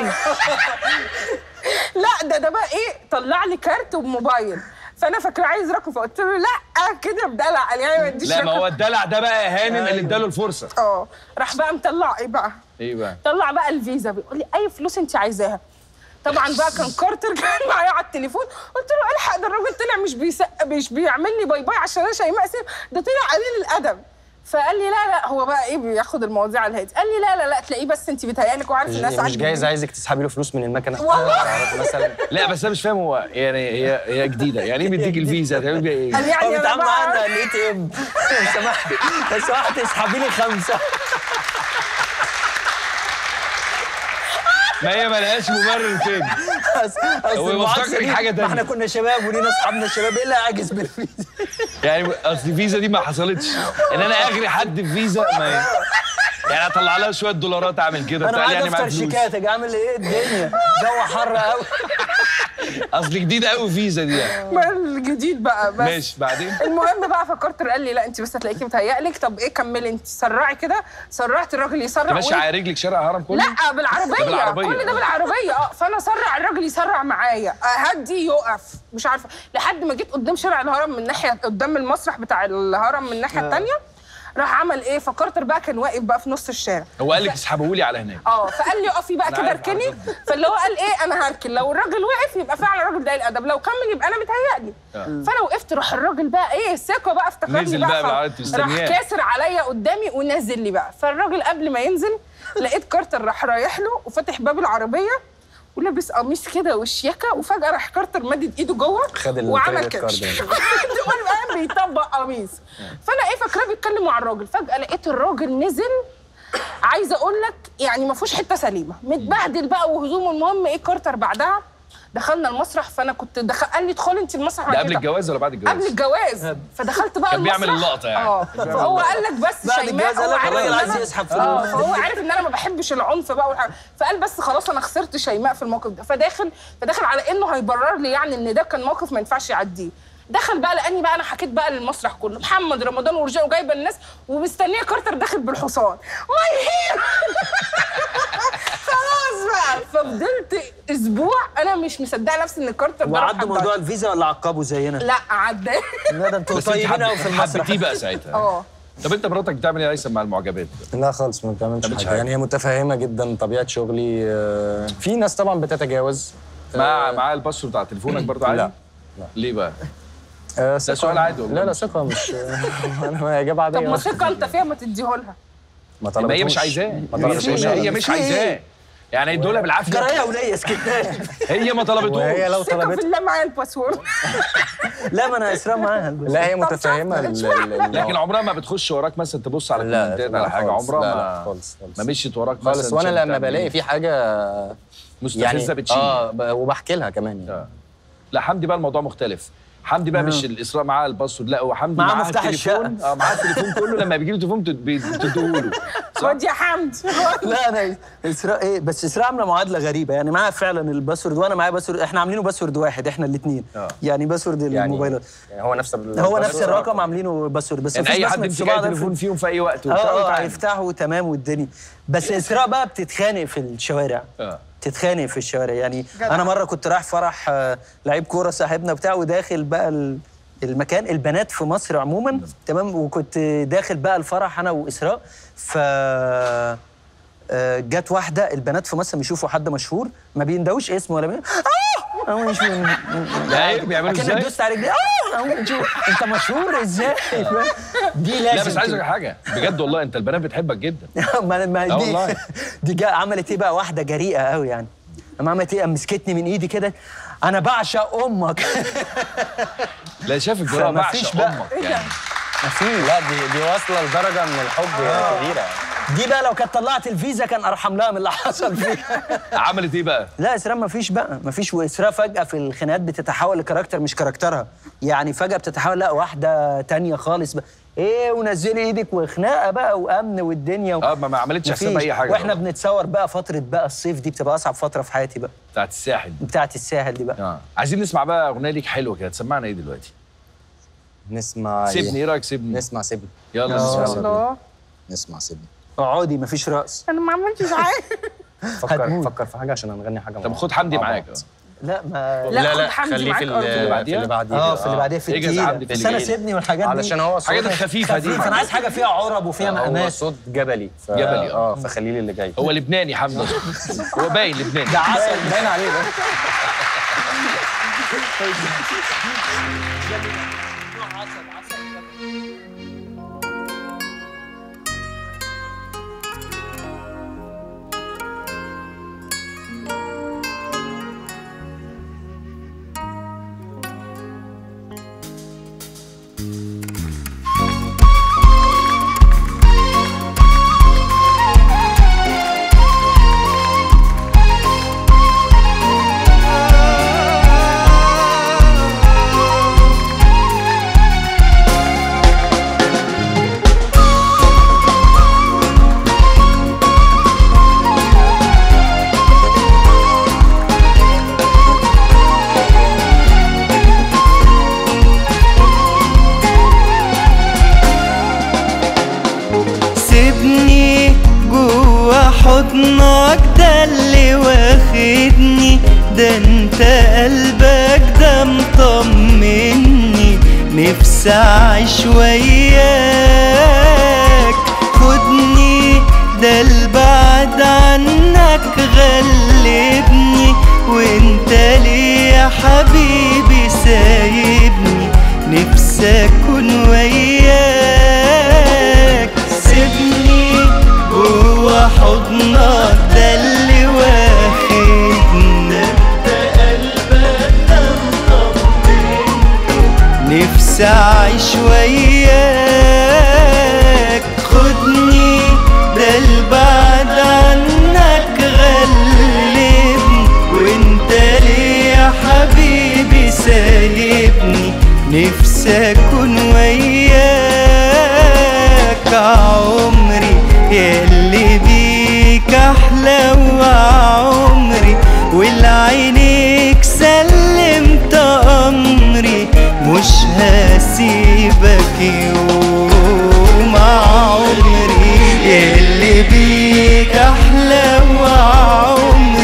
لا ده ده بقى ايه طلع لي كارت وموبايل فانا فاكره عايز رقم فقلت له لا كده بدلع قال يعني ما اديش لا ما رقم. هو الدلع ده بقى يا هانم اللي اداله الفرصه اه راح بقى مطلع ايه بقى ايه بقى؟ طلع بقى الفيزا بيقول لي اي فلوس انت عايزاها طبعا بقى كان كارتر كان معايا على التليفون قلت له الحق ده الراجل طلع مش بيسق مش بيعمل لي باي باي عشان انا شيماء سيف ده طلع قليل الادب فقال لي لا لا هو بقى ايه بياخد المواضيع على الهادي قال لي لا لا لا تلاقيه بس انت بيتهيألك وعارف الناس مش عندي جايز عايزك تسحبي له فلوس من المكنه والله. مثلا لا بس انا مش فاهم هو يعني هي هي جديده يعني ايه مديك الفيزا تعمل بيها ايه؟ قال يعني هو انا بيتعامل معانا بقى الاي تي ام لو سمحت لو سمحت اسحبي لي خمسه ما هي ملهاش مبرر تاني بس بس هو المعاكسة مفتكرك دي، حاجة ما تانية. احنا كنا شباب ولينا اصحابنا الشباب ايه اللي عاجز بالفيزا يعني اصل الفيزا دي ما حصلتش ان انا اغري حد في فيزا ما يعني اطلع لها شويه دولارات اعمل كده انا بتاع معايا يعني معايا دفتر فلوس شيكات اجي اعمل ايه الدنيا جو حر قوي اصل جديده قوي فيزا دي يعني. ما الجديد بقى بس ماشي بعدين المهم بقى فكرتر قال لي لا انت بس هتلاقيكي متهيألك طب ايه كملي انت سرعي كده سرعت الراجل يسرع ماشي وإيه؟ على رجلك شارع الهرم كله لا بالعربية. بالعربية. كل ده بالعربية اه فانا سرع الراجل يسرع معايا اهدي يقف مش عارفة لحد ما جيت قدام شارع الهرم من ناحية قدام المسرح بتاع الهرم من الناحية التانية راح عمل ايه فكارتر بقى كان واقف بقى في نص الشارع هو قال لك اسحبه لي على هناك اه فقال لي اقفي بقى أنا كده عارف اركني على فكرة. فاللي هو قال ايه انا هركن لو الراجل وقف يبقى فعلا الراجل ده الادب لو كمل يبقى انا متهيألي فانا وقفت راح الراجل بقى ايه الثقه بقى افتكرني نزل بقى بقى خلاص. بالعربية مستنياه. راح كاسر عليا قدامي ونزل لي بقى فالراجل قبل ما ينزل لقيت كارتر راح رايح له وفتح باب العربيه ولابس قميص كده وشياكه وفجاه راح كارتر مدد ايده جوه خد ال وعمل credit كده card يعني. وانا قاعد بيطبق قميص فانا ايه فاكراه بيتكلم مع الراجل فجاه لقيت الراجل نزل عايزه اقول لك يعني ما فيهوش حته سليمه متبهدل بقى وهدومه المهم ايه كارتر بعدها دخلنا المسرح فانا كنت دخل قال لي ادخلي انت المسرح ده أنا قبل كده. الجواز ولا بعد الجواز؟ قبل الجواز فدخلت بقى كان بيعمل المسرح. اللقطة يعني. اه كان بيعمل فهو اللقطة. قال لك بس بعد شيماء الجواز قال هو لك عارف الراجل إن عايز أنا- يسحب اه فلوس. فهو عارف ان انا ما بحبش العنف بقى والحاجة. فقال بس خلاص انا خسرت شيماء في الموقف ده فداخل فداخل على انه هيبرر لي يعني ان ده كان موقف ما ينفعش يعديه دخل بقى لاني بقى انا حكيت بقى للمسرح كله محمد رمضان ورجال وجايبه الناس ومستنيه كارتر داخل بالحصان ماي هيرو بقى ففضلت اسبوع انا مش مصدقه نفسي ان كارتر ده راح وعدوا حضر. موضوع الفيزا ولا عقبوا زينا؟ لا عداه لا ده انتوا بس انت طيبين قوي في حب- المسرح حبيتيه بقى ساعتها اه طب انت مراتك بتعمل ايه يا هيثم مع المعجبات؟ لا خالص ما بتعملش بتعملش حاجه حاجة. يعني هي متفهمه جدا طبيعه شغلي آه، في ناس طبعا بتتجاوز مع مع الباسورد بتاع تليفونك برضو عادي؟ لا. ليه بقى؟ آه، ده ثقة- سؤال عادي والله. لا لا ثقه مش انا اجابه عاديه طب ما ثقه انت فيها ما تديه لها ما ما هي طلبتوش. مش عايزاه ما هي طلبتوش هي مش في إيه؟ عايزاه يعني يدولها بالعافيه جرايه وليا سكتات هي ما وهي طلبتوش لو ثقه طلبت في الله معايا الباسورد لا ما انا اسراء معاها لا هي متفهمه شفت؟ ال- ال- ال- لكن عمرها ما بتخش وراك مثلا تبص على لا الكومنتات لا على حاجه خالص. عمرها لا، لا، ما خالص خالص ما مشيت وراك خالص مثلا وانا عشان لما تعمل بلاقي إيه؟ في حاجه مستفزه بتشيل اه ب- وبحكي لها كمان يعني آه. لا حمدي بقى الموضوع مختلف حمدي بقى مش الاسراء معاه الباسورد لا هو حمدي معاه معاه مفتاح التليفون اه معاه التليفون كله لما بيجي له تليفون بتديه له خد يا حمد لا انا اسراء ايه بس اسراء عامله معادله غريبه يعني معاها فعلا الباسورد وانا معايا باسورد احنا عاملينه باسورد واحد احنا الاثنين آه. يعني باسورد يعني الموبايلات يعني هو نفس ال- هو نفس بس- الرقم عاملينه باسورد بس يعني مفيش اي حد بصمة يمسك صباع اي ده تليفون فيهم في اي وقت وبتاع اه اه وتعالى. هيفتحوا تمام والدنيا بس اسراء بقى بتتخانق في الشوارع آه. تتخانق في الشوارع يعني جدع. انا مره كنت رايح فرح آه، لعيب كوره صاحبنا بتاعه وداخل بقى ال- المكان البنات في مصر عموما تمام وكنت داخل بقى الفرح انا واسراء ف آه، جت واحده البنات في مصر بيشوفوا حد مشهور ما بيندوش اسمه ولا بي... اه أو مش لا ايه بيعملوا اكنك ازاي؟ دوست على رجلي اه أو شوف، انت مشهور ازاي دي لازم لا بس عايز كده. اقول لك حاجه بجد والله انت البنات بتحبك جدا ما ما لا دي والله. دي جا عملت ايه بقى واحده جريئه قوي يعني لما عملت ايه قام مسكتني من ايدي كده انا بعشق امك لا شايف الجراءه فمفيش بعشق بقى. امك ايه ده؟ يعني لا دي دي واصله لدرجه من الحب كبيره يعني. دي بقى لو كانت طلعت الفيزا كان ارحم لها من اللي حصل فيها عملت ايه بقى؟ لا اسراء ما فيش بقى ما فيش واسراء فجاه في الخناقات بتتحول لكاركتر مش كاركترها يعني فجاه بتتحول لا واحده تانية خالص بقى ايه ونزلي ايدك وخناقه بقى وامن والدنيا و... اه ما ما عملتش حساب مفيش. اي حاجه واحنا طبعاً. بنتصور بقى فتره بقى الصيف دي بتبقى اصعب فتره في حياتي بقى بتاعت الساحل بتاعت الساحل دي بقى اه عايزين نسمع بقى اغنيه ليك حلوه كده تسمعنا ايه دلوقتي؟ نسمع سيبني إيه؟ ايه رايك سيبني؟ نسمع سيبني يلا نسمع سيبني الله نسمع سيبني اقعدي مفيش رقص انا ما عملتش حاجه فكر هتموت. فكر في حاجه عشان هنغني حاجه طب مع- خد حمدي مع معاك بعض. لا ما لا، خد حمدي خليه معاك في ال- أرجوك. في بعديها؟ اللي بعديه اه في اللي بعديها في اجهز التقيلة عندي في بس اللي انا جاي. سيبني والحاجات دي علشان هو الحاجات صوته- الخفيفه دي خفيف انا عايز حاجه فيها عرب وفيها هو مقامات صوت جبلي ف... جبلي، آه. اه فخليه اللي جاي هو لبناني حمدي هو باين لبناني ده عسل باين عليه ده سيبني جوا حضنك ده اللي واخدني ده انت قلبك ده مطمني نفسي اعيش وياك خدني ده البعد عنك غلبني وانت ليه يا حبيبي سايبني نفسي اكون وياك سيبني جوا حضنك ده اللي واخدني ده قلبك ده مطمني نفسي اعيش وياك خدني ده البعد عنك غلبني وانت ليه يا حبيبي سايبني نفسي اكون وياك عمري ياللي بيك احلى وعمري ولعينيك سلمت امري مش هسيبك يوم عمري اللي بيك احلى وعمري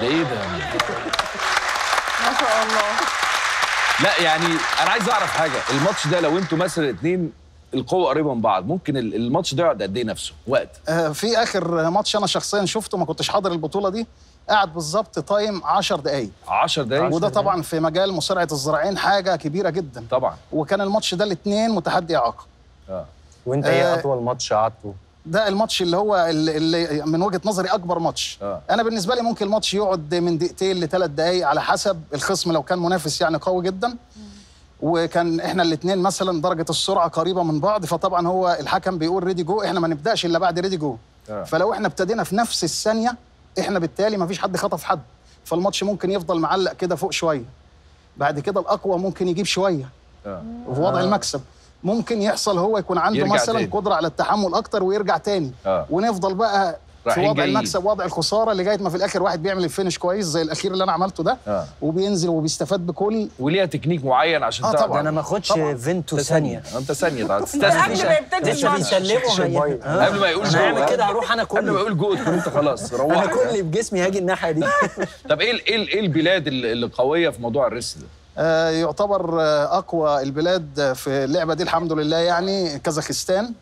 ده ايه ده ما شاء الله لا يعني انا عايز اعرف حاجه الماتش ده لو انتوا مثلا اتنين القوه قريبه من بعض ممكن ال- الماتش ده يقعد قد ايه نفسه وقت آه، في اخر ماتش انا شخصيا شفته ما كنتش حاضر البطوله دي قعد بالظبط تايم 10 دقائق 10 دقايق وده طبعا في مجال مصارعه الذراعين حاجه كبيره جدا طبعا وكان الماتش ده الاثنين متحدي اعاقه اه وانت ايه آه. اطول ماتش قعدته ده الماتش اللي هو اللي, اللي من وجهه نظري اكبر ماتش آه. انا بالنسبه لي ممكن الماتش يقعد من دقيقتين لثلاث دقائق على حسب الخصم لو كان منافس يعني قوي جدا وكان احنا الاثنين مثلا درجه السرعه قريبه من بعض فطبعا هو الحكم بيقول ريدي جو احنا ما نبداش الا بعد ريدي جو آه. فلو احنا ابتدينا في نفس الثانيه احنا بالتالي ما فيش حد خطف حد فالماتش ممكن يفضل معلق كده فوق شويه بعد كده الاقوى ممكن يجيب شويه اه في وضع المكسب ممكن يحصل هو يكون عنده يرجع مثلا تاني. قدره على التحمل اكتر ويرجع تاني آه. ونفضل بقى في رايحين وضع جايين. المكسب وضع الخساره لغايه ما في الاخر واحد بيعمل الفينش كويس زي الاخير اللي انا عملته ده آه. وبينزل وبيستفاد بكل وليها تكنيك معين عشان آه تعرف- طبعاً. ده انا ما اخدش طبعاً. فينتو انت ثانيه ثانيه انت ثانيه طبعا قبل تستنى ما يبتدي لسه الماتش بيسلموا هي- آه. قبل ما يقول انا هعمل جو. كده هروح انا قبل ما كل يقول جو تكون انت خلاص انا روحت كل اللي بجسمي هاجي الناحيه دي طب ايه ال- ايه ال- ايه البلاد اللي اللي قويه في موضوع الريس ده؟ آه يعتبر آه اقوى البلاد في اللعبه دي الحمد لله يعني كازاخستان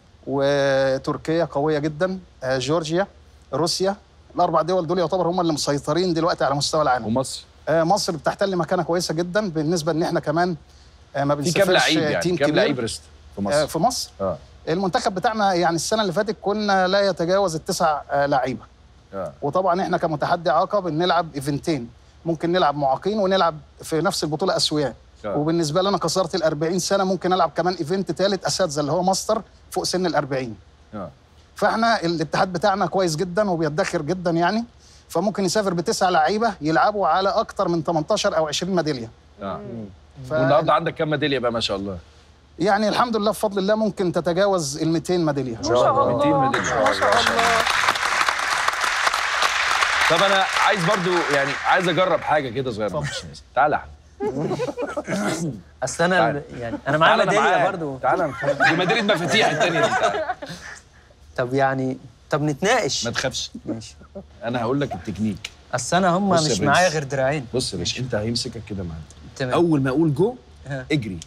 وتركيا قويه جدا آه جورجيا روسيا الاربع دول دول يعتبر هم اللي مسيطرين دلوقتي على مستوى العالم ومصر آه مصر بتحتل مكانه كويسه جدا بالنسبه ان احنا كمان آه ما في بنسافرش كام لعيب آه، يعني تيم كام كبير. لعيب ريست في آه مصر؟ في مصر اه المنتخب بتاعنا يعني السنه اللي فاتت كنا لا يتجاوز التسع آه، لعيبه اه وطبعا احنا كمتحدي اعاقه بنلعب ايفنتين ممكن نلعب معاقين ونلعب في نفس البطوله اسوياء آه. وبالنسبه لنا كسرت ال 40 سنه ممكن العب كمان ايفنت ثالث اساتذه اللي هو ماستر فوق سن ال 40 اه فاحنا الاتحاد بتاعنا كويس جدا وبيدخر جدا يعني فممكن يسافر بتسع لعيبه يلعبوا على اكتر من 18 او 20 ميداليه اه ف... والنهارده عندك كام ميداليه بقى ما شاء الله؟ يعني الحمد لله بفضل الله ممكن تتجاوز ال 200 ميداليه ما شاء الله 200 ميدالية. ما شاء الله طب انا عايز برضو يعني عايز اجرب حاجه كده صغيره تعالى يا احمد اصل انا تعال. يعني انا معايا تعالى أنا ميداليه معاك. برضو تعالى دي ميداليه مفاتيح الثانيه دي تعالى. طب يعني طب نتناقش ما تخافش ماشي انا هقول لك التكنيك اصل انا هم بص يا مش برنس. معايا غير دراعين بص يا باشا انت هيمسكك كده معاك تمام اول ما اقول جو ها. اجري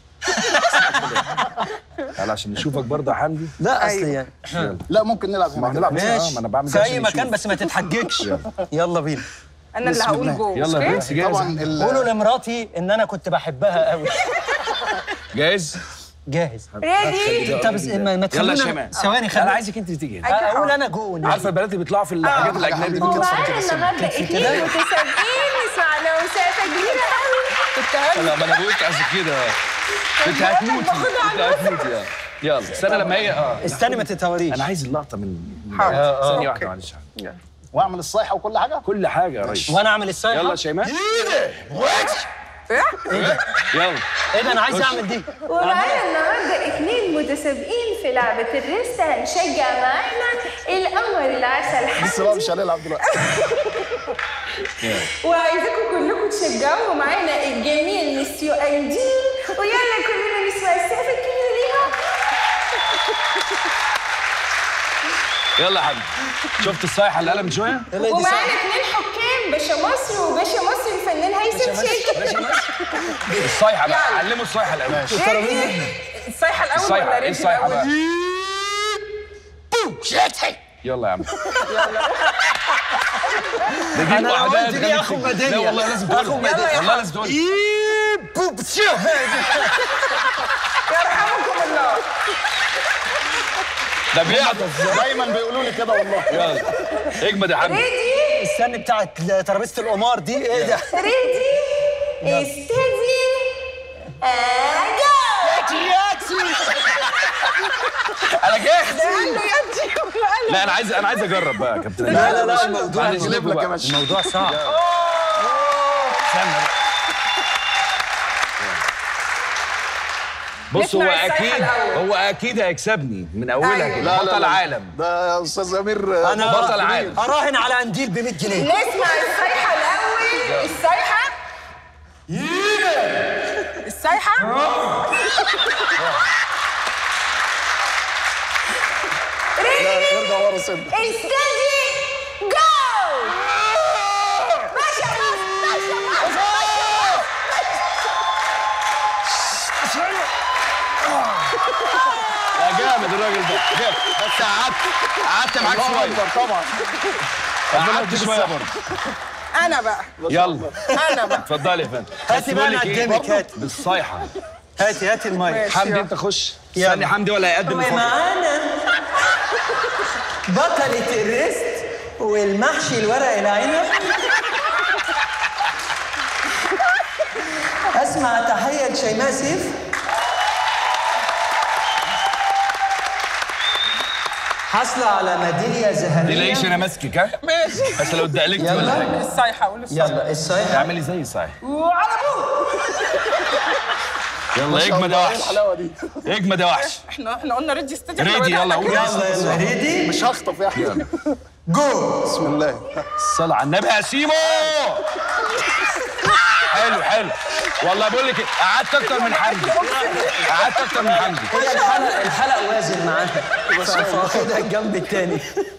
تعالى عشان نشوفك برضه يا حمدي لا اصل يعني يلا. لا ممكن نلعب ما هنا هنلعب ماشي ما انا بعمل في كده اي عشان مكان نشوف. بس ما تتحججش يلا. يلا بينا انا اللي بسم هقول الله. جو يلا يا مش برنس جاهز طبعا ال- قولوا لمراتي ان انا كنت بحبها قوي جاهز جاهز ريدي طب اس- ما ما يلا يا تخلينا شيماء ثواني انا خلينا عايزك انت اللي تيجي هنا. أيوة. اقول انا جون عارفه البنات اللي بيطلعوا في الحاجات الاجنبي دي ومعانا النهارده اثنين متسابقين نسمع مسافه كبيره قوي كنت هقول لا ما انا قلت عشان كده انت هتموتي انت هتموتي يلا. يلا استنى لما هي اه استني ما تتهوريش انا عايز اللقطه من حاضر. ثانيه أوكي. واحده معلش واعمل الصيحه وكل حاجه كل حاجه يا ريس وانا اعمل الصيحه يلا يا شيماء إيه؟ يلا ايه ده انا عايز اعمل دي ومعانا النهارده اثنين متسابقين في لعبة الريست هنشجع معانا القمر العسل لسه بقى مش هنلعب دلوقتي وعايزاكم كلكم تشجعوا معانا الجميل مسيو اندين ويلا كلنا نسمع السقف الكبير ليها يلا يا حبيبي شفت الصيحه اللي قلم من شويه ومعانا اثنين حكام باشا مصر وباشا مصر الفنان هيثم شاكر الصيحه بقى يلا. علموا الصيحه الاول ريدي الصيحه الاول الصيحه ولا ايه ريدي الصيحه الاول بقى يلا يا عم ده دي أنا لو لوحدها قلت دي تخليك آخد تجري. ميدالية. لا والله لازم تقول آخد ميدالية. والله لازم تقول يرحمكم الله ده بيعطس دايما بيقولوا لي كده والله يلا اجمد يا حبيبي ريدي استني بتاعت ترابيزه القمار دي ايه ده ريدي استدي اجا انا جاهز قال له يا دي قال له لا انا عايز انا عايز اجرب بقى يا كابتن لا لا لا الموضوع معلش، اقلب لك يا بقى. باشا الموضوع صعب بص هو نسمع الصيحة اكيد الأول. هو اكيد هيكسبني من اولها أيوة. كده بطل عالم ده يا استاذ امير انا بطل عالم. اراهن على قنديل ب 100 جنيه نسمع الصيحه الاول الصيحه الصيحه ارجع ورا سنة استدي جو باشا احمد الراجل ده جامد. بس قعدت قعدت معاك شويه طبعا قعدت شويه برضه انا بقى يلا انا بقى اتفضلي يا فندم هاتي بس بقى بقول لك إيه، نقدمك، هاتي. بالصيحه هاتي هاتي المايك ماشي. حمدي انت خش يلا. استني حمدي ولا هيقدم الفضل ومعانا بطلة الريست والمحشي الورق العنب اسمع تحية لشيماء سيف حاصلة على ميدالية ذهبية تلاقيش انا ماسكك ها ماشي بس لو اتدقلقت ولا يلا. حاجه الصيحه قول الصيحه يلا الصيحة اعملي زي صحيح وعلى ابوك يلا اجمد يا وحش الحلاوه دي اجمد يا وحش احنا احنا قلنا ريدي استديو ريدي يلا قول يلا يلا ريدي مش هخطف يا احمد جو بسم الله الصلاة على النبي يا سيمو حلو حلو والله بقول لك إيه، قعدت اكتر من حمدي قعدت اكتر من حمدي هي الحلقة الحلقة وازن معاها فواخدها الجنب التاني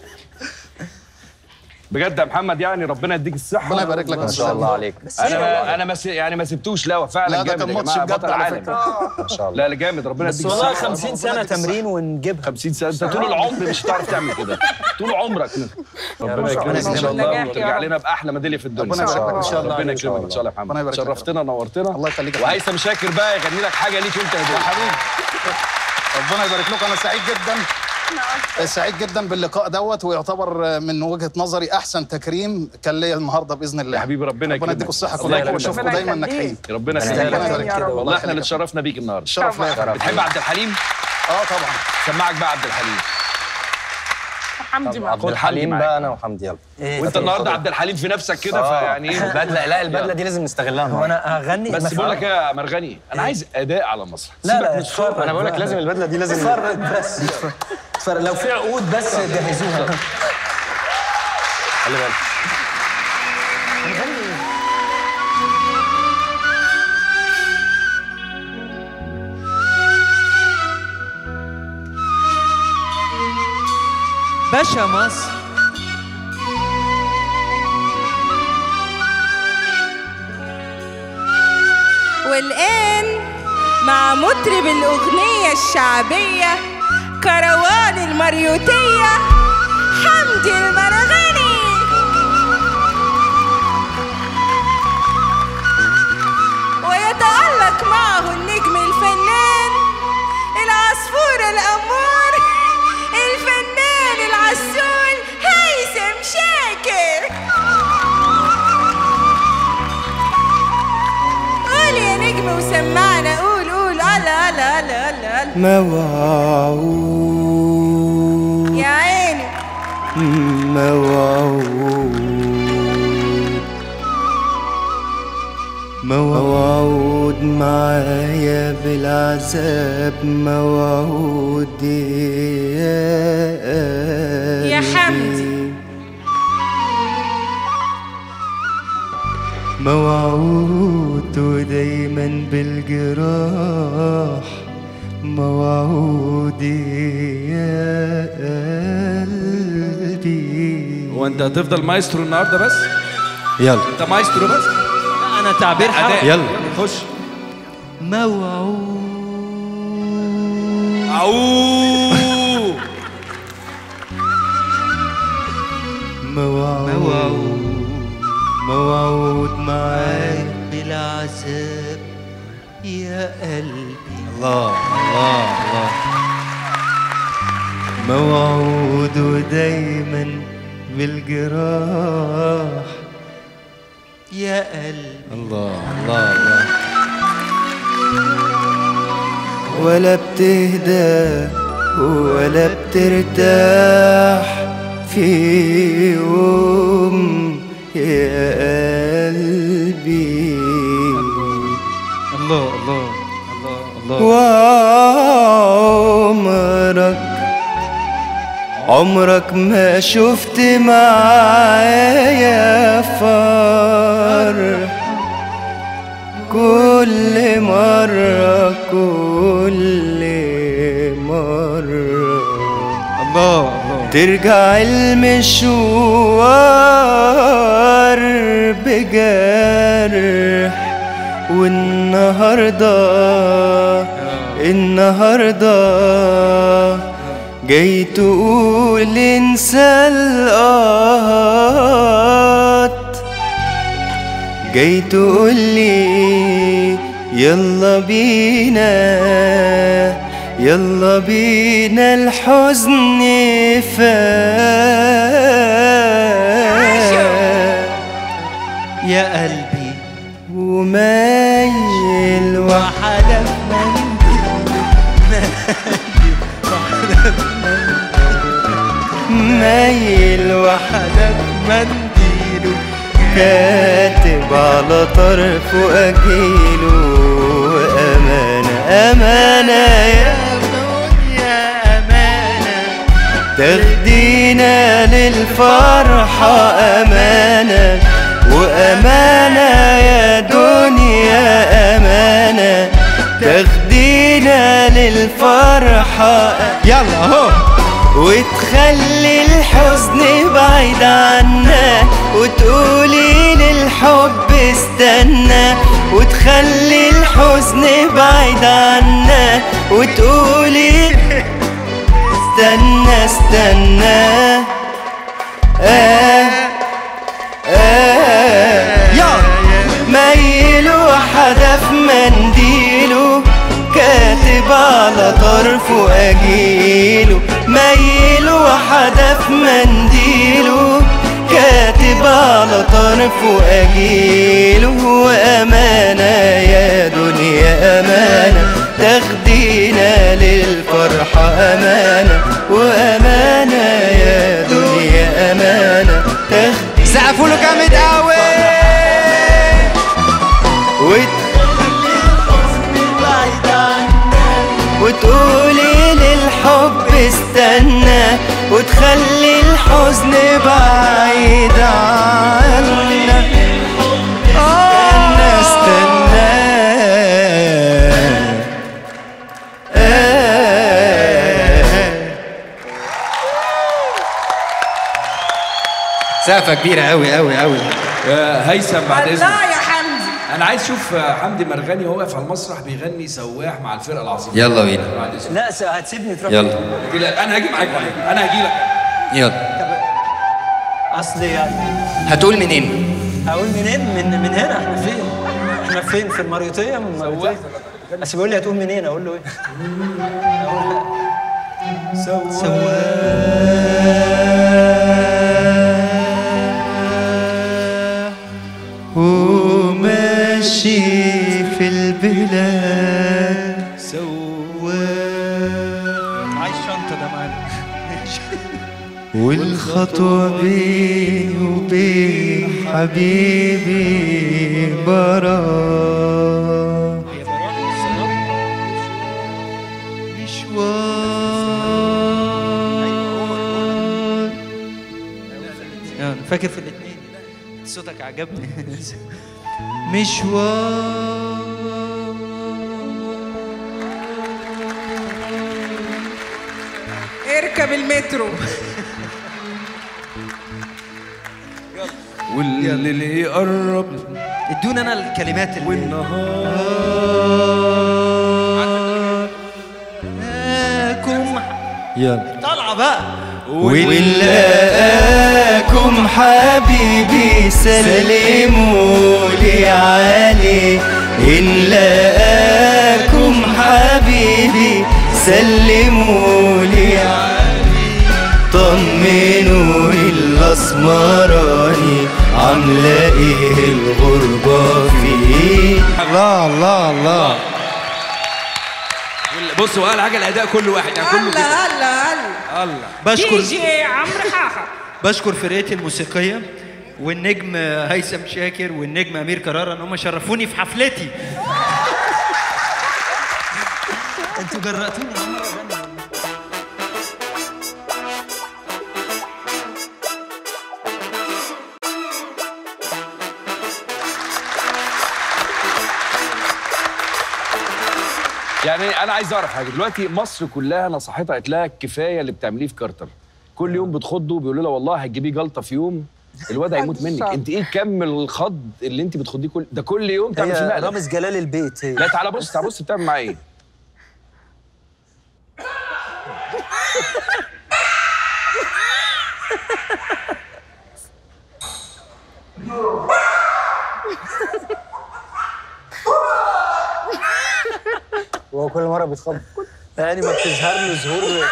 بجد يا محمد يعني ربنا يديك الصحه ربنا يبارك لك ما شاء الله عليك انا انا ما س- يعني ما سبتوش لا هو فعلا لا، ده جامد كان يا ماتش جماعة، بجد بطل على عالم. فكرة. ما شاء الله لا لا جامد ربنا بس يديك والله الصحه 50 سنة تمرين ونجيبها 50 سنه انت طول العمر مش هتعرف تعمل كده طول عمرك ربنا يكرمك ان شاء بالنجاح الله يا وترجع رب. لنا باحلى ميداليه في الدنيا ربنا يبارك لك إن شاء ربنا الله. يكرمك ان شاء الله يا ربنا محمد يبارك لك. شرفتنا نورتنا الله يخليك يا وهيثم شاكر بقى يغني لك حاجه ليك انت يا حبيبي ربنا يبارك لكم انا سعيد جدا سعيد جدا باللقاء دوت ويعتبر من وجهه نظري احسن تكريم كان ليا النهارده باذن الله يا حبيبي ربنا ربنا يكرمك يديكم الصحه الله كلكم يكرمك. واشوفكم ربنا دايما يخليك. ناجحين ربنا ربنا يسلمك يبارك يا رب. والله احنا اللي اتشرفنا بيك النهارده الشرف ليا بتحب عبد الحليم اه طبعا سمعك بقى عبد الحليم حمدي معاك عبد خد حمدي الحليم معاك. بقى انا وحمدي يلا وانت النهارده عبد الحليم في نفسك كده فيعني ايه البدله لا البدله دي لازم نستغلها هو النهاردة. انا هغني بس ما بقول لك في- ايه يا مرغني انا عايز اداء على المسرح لا سيبك لا من الصوت. اتفرج انا بقول لك بقى. لازم البدله دي لازم اتفرج بس اتفرج لو في عقود بس جهزوها خلي بالك باشا مصر والآن مع مطرب الأغنية الشعبية كروان المريوتية حمدي المرغني ويتألق معه النجم الفنان العصفور الأمور الفنان العسول هيثم شاكر قول يا نجم وسمعنا قول قول ألا ألا ألا ألا ألا موعود يا عيني موعود موعود معايا بالعذاب موعود يا يا قلبي. حمدي. موعود ودايما بالجراح موعود يا قلبي هو انت هتفضل مايسترو النهارده بس يلا انت مايسترو بس انا تعبير اداء حركي يلا. خش موعود اوه موعود موعود معاك بالعذاب يا قلبي الله الله الله موعود ودايما بالجراح يا قلبي الله الله الله ولا بتهدى ولا بترتاح في يوم يا قلبي الله الله الله الله وعمرك عمرك ما شفت معايا فرح كل مرة كل مرة الله ترجع المشوار بجرح والنهاردة النهاردة جاي تقول انسى القهات جاي تقول لي يلا بينا يلا بينا الحزن فات يا قلبي ومايل وحدف مايل وحدك منديله كاتب على طرفه أجيله أمانة أمانة يا دنيا أمانة تاخدينا للفرحة أمانة وأمانة يا دنيا أمانة تاخدينا للفرحة يلا اهو وتخلي الحزن بعيد عنا وتقولي للحب استنى وتخلي الحزن بعيد عنا وتقولي استنى استنى آه آه يا ميل وحدف منديله كاتب على طرفه أجيله ميل وحدف منديله كاتب على طرفه أجيله وأمانة يا دنيا أمانة تاخدينا للفرحة أمانة وأمانة يا دنيا أمانة تاخدينا سقفوا له جامد قوي وتقولي للحب استنى وتخلي الحزن بعيد عنا استنى استنى آه. سقفه كبيره قوي قوي قوي يا هيثم بعد اذنك الله يا حمدي انا عايز اشوف حمدي مرغني وهو واقف على المسرح بيغني سواح مع الفرقه العظيمه يلا بينا بعد اذنك لا س- هتسيبني تروح يلا لا، انا هاجي معاك معاك. انا هاجي لك يلا اصل يعني هتقول منين هقول منين من من هنا احنا فين احنا فين في المريوطيه من المريوطيه بس بيقول لي هتقول منين اقول له ايه وماشي في البلاد سواق عايز شنطه ده معانا والخطوة بيني وبين حبيبي براء مشوار أنا فاكر في الاثنين صوتك عجبني اركب المترو والليل يقرب ادونا انا الكلمات اللي والنهار والنهاركم يلا طالعه بقى ولقاكم حبيبي سلموا لي عليه إن لقاكم حبيبي سلموا لي عليه طمنوا الأسمراني عاملة إيه الغربة فيه الله الله الله بص بقى حاجه الاداء كل واحد يعني كله الله كده الله الله الله بشكر دي جي عمرو حاحه بشكر فرقتي الموسيقيه والنجم هيثم شاكر والنجم امير كرارة ان هم شرفوني في حفلتي انتوا جرأتوني يا عمرو أغني. يعني انا عايز اعرف حاجه دلوقتي مصر كلها نصحتها قالت لها كفايه اللي بتعمليه في كارتر كل يوم بتخضه بيقولوا لها والله هتجيبيه جلطه في يوم الواد هيموت منك انت ايه كم الخض اللي انت بتخضيه كل ده كل يوم تعمل فيه هي مقلب رامز جلال البيت هي لا تعالى بص تعالى بص بتعمل معاه ايه وهو كل مره بيتخبط يعني ما بتظهر له ظهور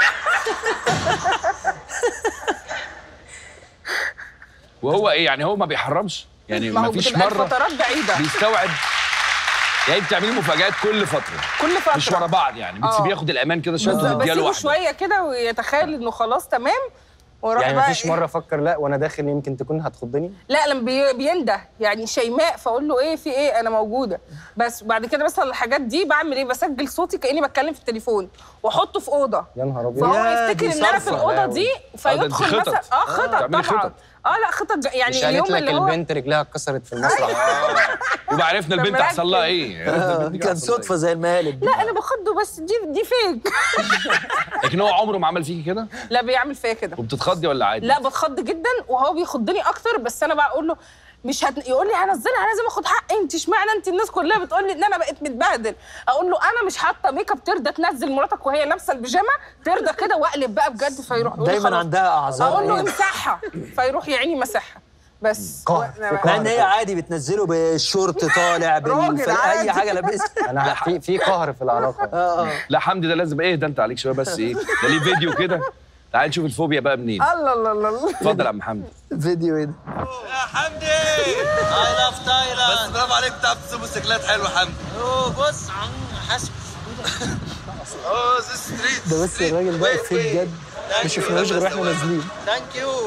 وهو ايه يعني هو ما بيحرمش يعني ما ما هو فيش بتبقى مره فترات بعيده بيستوعب يعني بتعملي مفاجآت كل فتره كل فتره مش ورا بعض يعني بتسيبيه ياخد الامان كده شويه بالظبط، وتديها له بسيبه واحده شويه كده ويتخيل انه خلاص تمام ويروح يعني بقى مفيش إيه؟ مره افكر لا وانا داخل يمكن تكون هتخضني لا لما بي- بينده يعني شيماء فاقول له ايه في ايه انا موجوده بس بعد كده مثلا الحاجات دي بعمل ايه بسجل صوتي كاني بتكلم في التليفون واحطه في اوضه يا نهار ابيض فهو يا يفتكر دي ان انا في صرفة. الاوضه دي آه، ده انت فيدخل خطط. مثلا اه خطط تعملي طبعا خطط. اه لا خطط ج- يعني مش قالت اليوم لك اللي هو البنت رجلها اتكسرت في المسرح يبقى عرفنا البنت لما حصل لها ركز. ايه عرفنا البنت كان حصل لها صدفه زي المقالب لا انا باخده بس دي دي فيك إيه. لكن هو عمره ما عمل فيكي كده لا بيعمل فيا كده وبتتخضي ولا عادي لا بتخض جدا وهو بيخضني اكتر بس انا بقى اقول له مش هت... يقول لي هنزلها لازم اخد حقي انت اشمعنى انت الناس كلها بتقول لي ان انا بقيت متبهدل اقول له انا مش حاطه ميك اب ترضى تنزل مراتك وهي لابسه البيجامه ترضى كده واقلب بقى بجد فيروح يقول لي دايما خلاص. عندها اعذار اقول له إيه؟ امسحها فيروح يا عيني مسحها بس قهر. وأنا- مع ان هي عادي بتنزله بالشورت طالع راجل بالفل... اي عادي. حاجه لابسها انا في في قهر في العلاقه اه اه لا حمدي ده لازم ايه ده انت عليك شويه بس ايه ده ليه فيديو كده تعال نشوف الفوبيا بقى منين الله الله الله الله اتفضل يا عم حمدي فيديو ايه ده حمدي اي لاف تايلاند بس برافو عليك بتعرف تسوق موتوسيكلات حلوه حمدي اوه بص عم حسب اوه ذا ستريت ده بس الراجل ده فيه بجد ما شفناهوش غير واحنا نازلين ثانك يو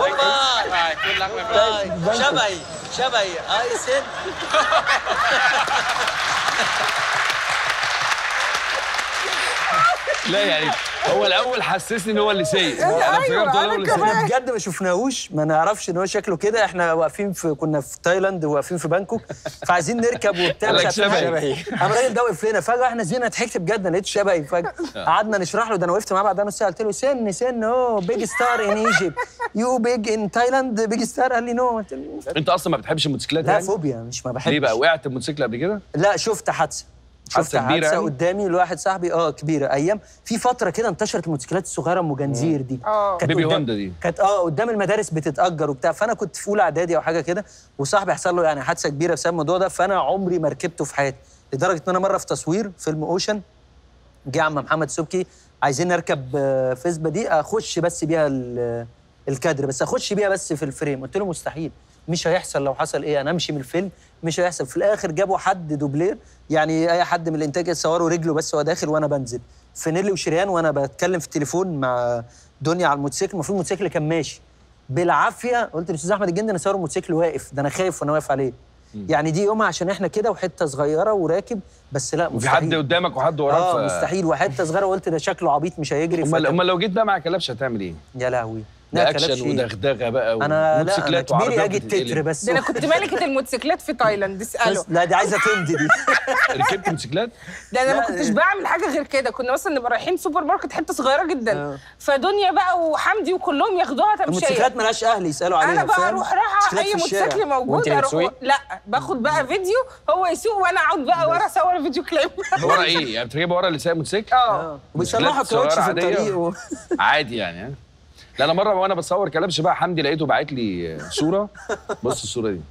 باي شبهي شبهي اي سن لا يعني هو الاول حسسني ان هو اللي سايق انا أيوة، فكرت هو أنا اللي كمان. سايق احنا بجد ما شفناهوش ما نعرفش ان هو شكله كده احنا واقفين في كنا في تايلاند وواقفين في بانكوك فعايزين نركب وبتاع قال مش لك عارفين شبهي. حاجة. قام الراجل ده وقف لنا فجاه احنا زينا ضحكت بجد انا لقيت شبهي فجاه قعدنا نشرح له ده انا وقفت معاه بعدها نص ساعه قلت له سن سن اوه بيج ستار ان ايجيبت يو بيج ان تايلاند بيج ستار قال لي نو قلت له انت اصلا ما بتحبش الموتوسيكلات لا يعني فوبيا مش ما بحبش ليه بقى وقعت بموتوسيكل قبل كده لا شفت حادثه شفت حادثة كبيرة حادثه يعني؟ قدامي لواحد صاحبي اه كبيره ايام في فتره كده انتشرت الموتوسيكلات الصغيره ام جنزير دي اه كانت بيبي قدام- هوندا دي. كانت اه قدام المدارس بتتاجر وبتاع فانا كنت في اولى اعدادي او حاجه كده وصاحبي حصل له يعني حادثه كبيره بسبب الموضوع ده فانا عمري ما ركبته في حياتي لدرجه ان انا مره في تصوير فيلم اوشن جه عم محمد سبكي عايزين نركب آه، فيسبا دي اخش بس بيها ال- الكادر بس اخش بيها بس في الفريم قلت له مستحيل مش هيحصل لو حصل ايه انا امشي من الفيلم مش هيحصل في الاخر جابوا حد دوبلير يعني اي حد من الانتاج يصوروا رجله بس وهو داخل وانا بنزل فينيلي وشريان وانا بتكلم في التليفون مع دنيا على الموتوسيكل المفروض الموتوسيكل كان ماشي بالعافيه قلت للاستاذ احمد الجندي انا صور الموتوسيكل واقف ده انا خايف وانا واقف عليه يعني دي يومها عشان احنا كده وحته صغيره وراكب بس لا وفي حد مستحيل. قدامك وحد وراك اه ف- مستحيل وحته صغيره قلت ده شكله عبيط مش هيجري امال فكان- امال لو جيت بقى مع كلبش هتعمل ايه؟ يا لهوي ده لا اكشن كلبش إيه؟ ودغدغه بقى انا لا انا وموتوسيكلات كبيري وعربيات اجي التتر بتتقلب. بس ده انا كنت ملكه الموتوسيكلات في تايلاند اساله بس لا دي عايزه تمضي دي ركبت موتوسيكلات؟ ده انا ما لا، كنتش إيه. بعمل حاجه غير كده كنا مثلا نبقى رايحين سوبر ماركت حته صغيره جدا آه. فدنيا بقى وحمدي وكلهم ياخدوها تمشيه الموتوسيكلات ملهاش اهل يسالوا عليها انا بقى فاهم؟ اروح رايحه موتوسيكلات اي في الشارع. موتوسيكل موجود وأنت اروح بتسوقي؟ لا باخد بقى فيديو هو يسوق وانا اقعد بقى ورا اصور فيديو كليب ورا ايه؟ يعني بتركب ورا اللي سايق موتوسيكل؟ اه وبيصلحوا موتوسيكلات الكاوتش في صغيرة عادية. الطريق و... عادي يعني ها؟ لا انا مره وانا بصور كلبش بقى حمدي لقيته باعت لي صوره بص الصوره دي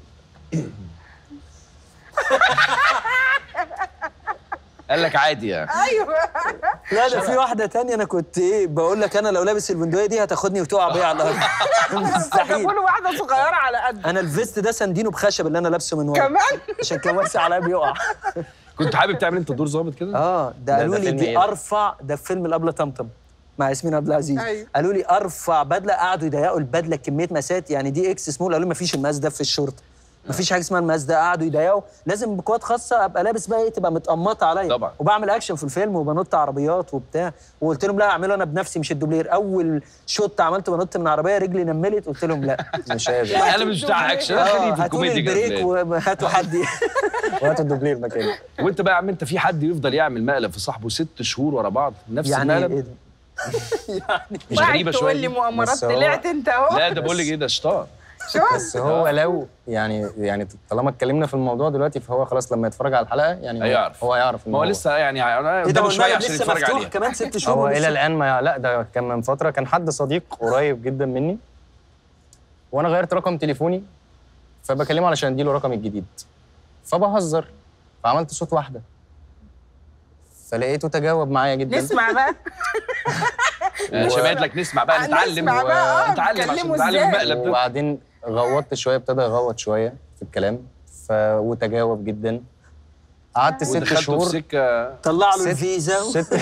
قال لك عادي يعني ايوه لا ده في واحده تانية انا كنت ايه بقول لك انا لو لابس البندقيه دي هتاخدني وتقع بيا على الارض مستحيل جابوا له واحده صغيره على قد انا الفيست ده سندينه بخشب اللي انا لابسه من ورا كمان عشان كان واسع عليا بيقع كنت حابب تعمل انت دور ظابط كده؟ اه ده ده قالوا لي فيلم دي إيه ده؟ ارفع ده في فيلم الابله طمطم مع ياسمين عبد العزيز أيوة. قالوا لي ارفع بدله قعدوا يضيقوا البدله كميه مقاسات يعني دي اكس سمول قالوا لي مفيش المقاس ده في الشرطه مفيش حاجه اسمها المقاس ده قعدوا يضيقوا لازم بقوات خاصه ابقى لابس بقى ايه تبقى متقمطه عليا طبعا. وبعمل اكشن في الفيلم وبنط عربيات وبتاع وقلت لهم لا اعمله انا بنفسي مش الدوبلير اول شوت عملته بنط من عربيه رجلي نملت قلت لهم لا مش قادر انا مش بتاع اكشن اه خليني في هاتوا لي الكوميديا البريك كده وهاتوا حد وقت الدوبلير مكاني وانت بقى يا عم انت في حد يفضل يعمل مقلب في صاحبه ست شهور ورا بعض نفس يعني المقلب ايه ده مش غريبه تقول شويه لي دي؟ مؤامرات بس هو- طلعت انت اهو لا ده بقول لك ايه ده شطار بس هو لو يعني يعني طالما اتكلمنا في الموضوع دلوقتي فهو خلاص لما يتفرج على الحلقه يعني هو- هيعرف. هو هيعرف إن ما هو لسه يعني قدامه شويه عشان لسه يتفرج مفتوح عليها كمان ست شهور هو ولسه- الى الان ما لا ده كان من فتره كان حد صديق قريب جدا مني وانا غيرت رقم تليفوني فبكلمه علشان اديله رقمي الجديد فبهزر فعملت صوت واحده فلقيته تجاوب معايا جدا نسمع بقى آه، شباب لك نسمع بقى آه، نتعلم نسمع بقى، آه، ونتعلم عشان بيتكلموا نتعلم إزاي. المقلب ده وبعدين غوطت شويه ابتدى يغوط شويه في الكلام ف... وتجاوب جدا قعدت ست ودخلته في شهور سكه طلع له ست- الفيزا و- ست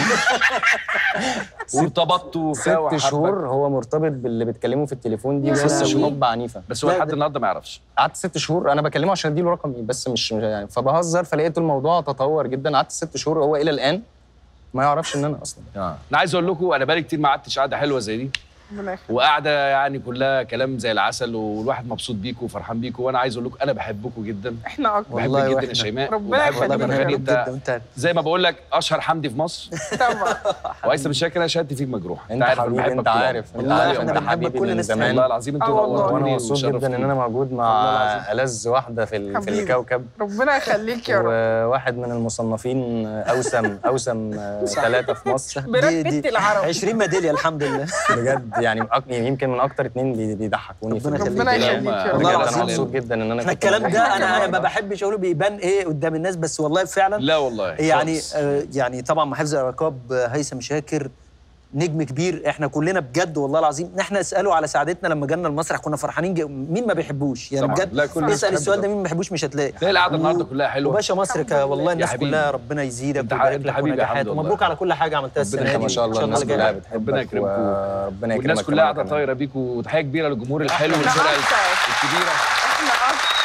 وارتبطتوا وبتاع ست وحبك. شهور هو مرتبط باللي بتكلمه في التليفون دي يا قصه لهوي. حب عنيفه بس هو لا، لحد ده- النهارده ما يعرفش قعدت ست شهور انا بكلمه عشان اديله رقمي بس مش مش يعني فبهزر فلقيت الموضوع تطور جدا قعدت ست شهور هو الى الان ما يعرفش ان انا اصلا انا عايز اقول لكم انا بقالي كتير ما قعدتش قعده حلوه زي دي ربنا يخليك. وقعده يعني كلها كلام زي العسل والواحد مبسوط بيكم وفرحان بيكم وانا عايز اقول لكم انا بحبكم جدا احنا اكتر بحبك والله جدا وإحنا. يا شيماء ربنا وبحب يخليك والله يا بنغني رب. انت جدا وانت زي ما بقول لك اشهر حمدي في مصر طبعا وهيثم شاكر انا شهادتي فيك مجروحه انت عارف أنا حبيبي بحبك انت طول عارف عمري. انت والله عارف احنا انت بنحبك حبيبي كل من الناس زمان والله العظيم انتوا آه والله. وانا نورتوني مبسوط جدا ان وشرفتوني. انا موجود والله مع العظيم. ألذ واحده في ال- في حبيبي. الكوكب ربنا يخليك يا رب وواحد من المصنفين اوسم اوسم ثلاثه في مصر براد بيت العرب 20 ميداليه الحمد لله بجد يعني من أك- يمكن من اكتر اتنين بي- بيضحكوني في ربنا ال- ربنا يخليك. يخليك يا رب والله بجد انا العظيم. مبسوط جدا ان انا احنا كنت الكلام موجود. ده انا كمان. ما بحبش اقوله بيبان ايه قدام الناس بس والله فعلا لا والله يعني خالص. آه يعني طبعا مع حفظ الالقاب آه، هيثم شاكر نجم كبير احنا كلنا بجد والله العظيم احنا اسالوا على سعادتنا لما جالنا المسرح كنا فرحانين ج... مين ما بيحبوش يعني طبعاً. بجد لا، كل الناس اسال بتحب السؤال ده ده. مين ما بيحبوش مش هتلاقي تلاقي القعده النهارده و- كلها حلوه وباشا مصر ك- والله الناس حبيبي. كلها ربنا يزيدك انت ويبارك انت لك حبيبي يا حمد ونجاحات والله. ومبروك على كل حاجه عملتها ربنا السنه يخليك. دي ما شاء الله إن الناس اللي كلها جاي. بتحبك ربنا يكرمكم. وربنا يكرمك والناس كلها كمان قاعده كمان. طايره بيكم وتحيه كبيره للجمهور الحلو احنا والفرقه أكتر. الكبيره احنا اكتر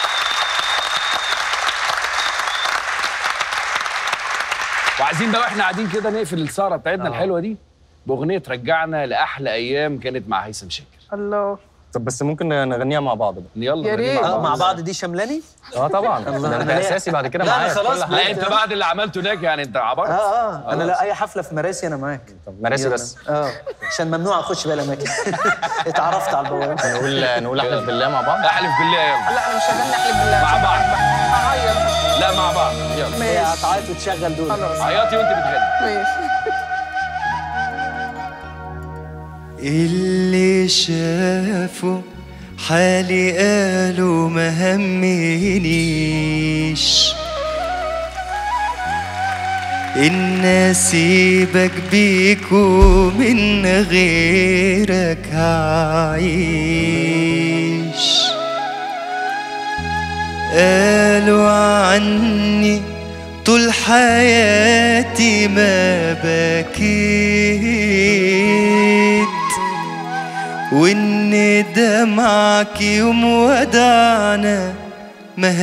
وعايزين بقى واحنا قاعدين كده نقفل السهره بتاعتنا الحلوه دي باغنيه ترجعنا لاحلى ايام كانت مع هيثم شاكر الله طب بس ممكن نغنيها مع بعض بقى يلا يا نغني ريت. اه بعض. مع بعض دي شملاني اه طبعا الله، ده انت أنا ليه- اساسي بعد كده لا، أنا معايا في خلاص كل بقيت- حاجه لا انت بعد اللي عملته هناك يعني انت عبرت اه اه انا لا اي حفله في مراسي انا معاك طب مراسي يلا. بس اه عشان ممنوع اخش بقى الاماكن اتعرفت على البوابه نقول نقول احلف بالله مع بعض احلف بالله يلا لا انا مش هغني احلف بالله مع بعض. هعيط لا مع بعض يلا هي ماشي هتعيط وتشغل دول خلاص عياطي وانت بتغني ماشي اللي شافوا حالي قالوا ما همنيش إن أسيبك بيك ومن غيرك هعيش قالوا عني طول حياتي ما بكيت وإن دمعك يوم ودعنا ما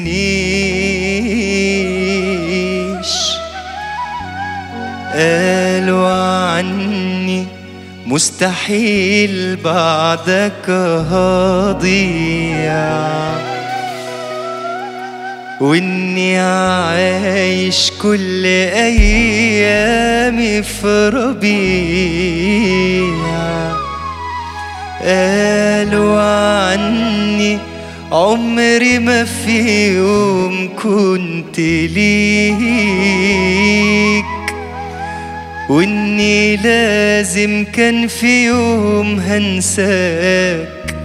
هزنيش قالوا عني مستحيل بعدك هضيع واني عايش كل ايامي في ربيع قالوا عني عمري ما في يوم كنت ليك واني لازم كان في يوم هنساك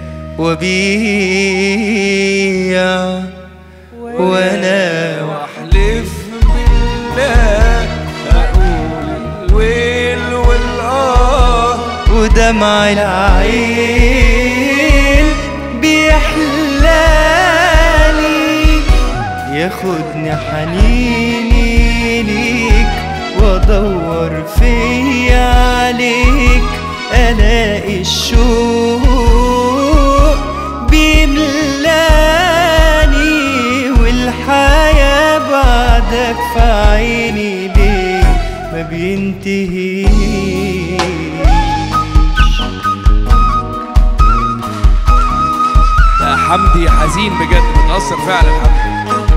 وبيع وانا واحلف بالله اقول الويل والاه ودمع العين بيحلالي ياخدني حنيني ليك وادور فيا عليك الاقي الشوق بيملاني والحياة بعدك في عيني ليه ما بينتهيش لا حمدي حزين بجد متاثر فعلا حمدي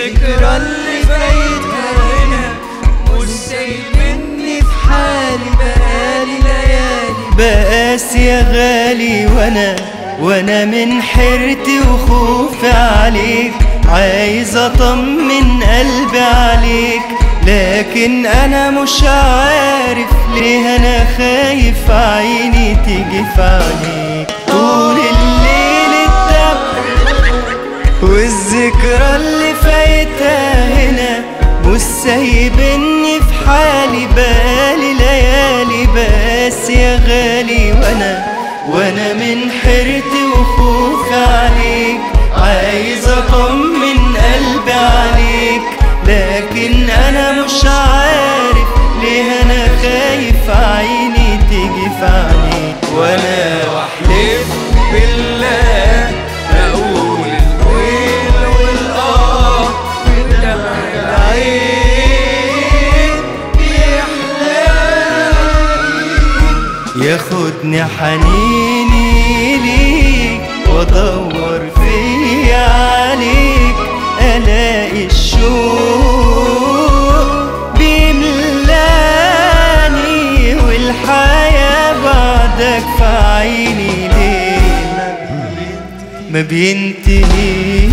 والذكرى اللي فايتها هنا مش سايبني في حالي بقالي ليالي بقاس يا غالي وانا وانا من حيرتي وخوفي عليك عايز اطمن قلبي عليك لكن انا مش عارف ليه انا خايف عيني تيجي في عينيك طول الليل الدم والذكرى اللي فايتها هنا مش سايبني في حالي بقالي ليالي بس يا غالي وانا وانا من حيرتي وخوفي عليك عايز اطمن قلبي عليك لكن انا مش عارف ليه انا خايف عيني تيجي في عينيك وانا واحلف بالله اقول الويل والاه بدمع العين يحلالي ياخدني حنيني ليك وادور فيا عليك الاقي الشوق بيملاني والحياة بعدك في عيني ليه ما بينتهيش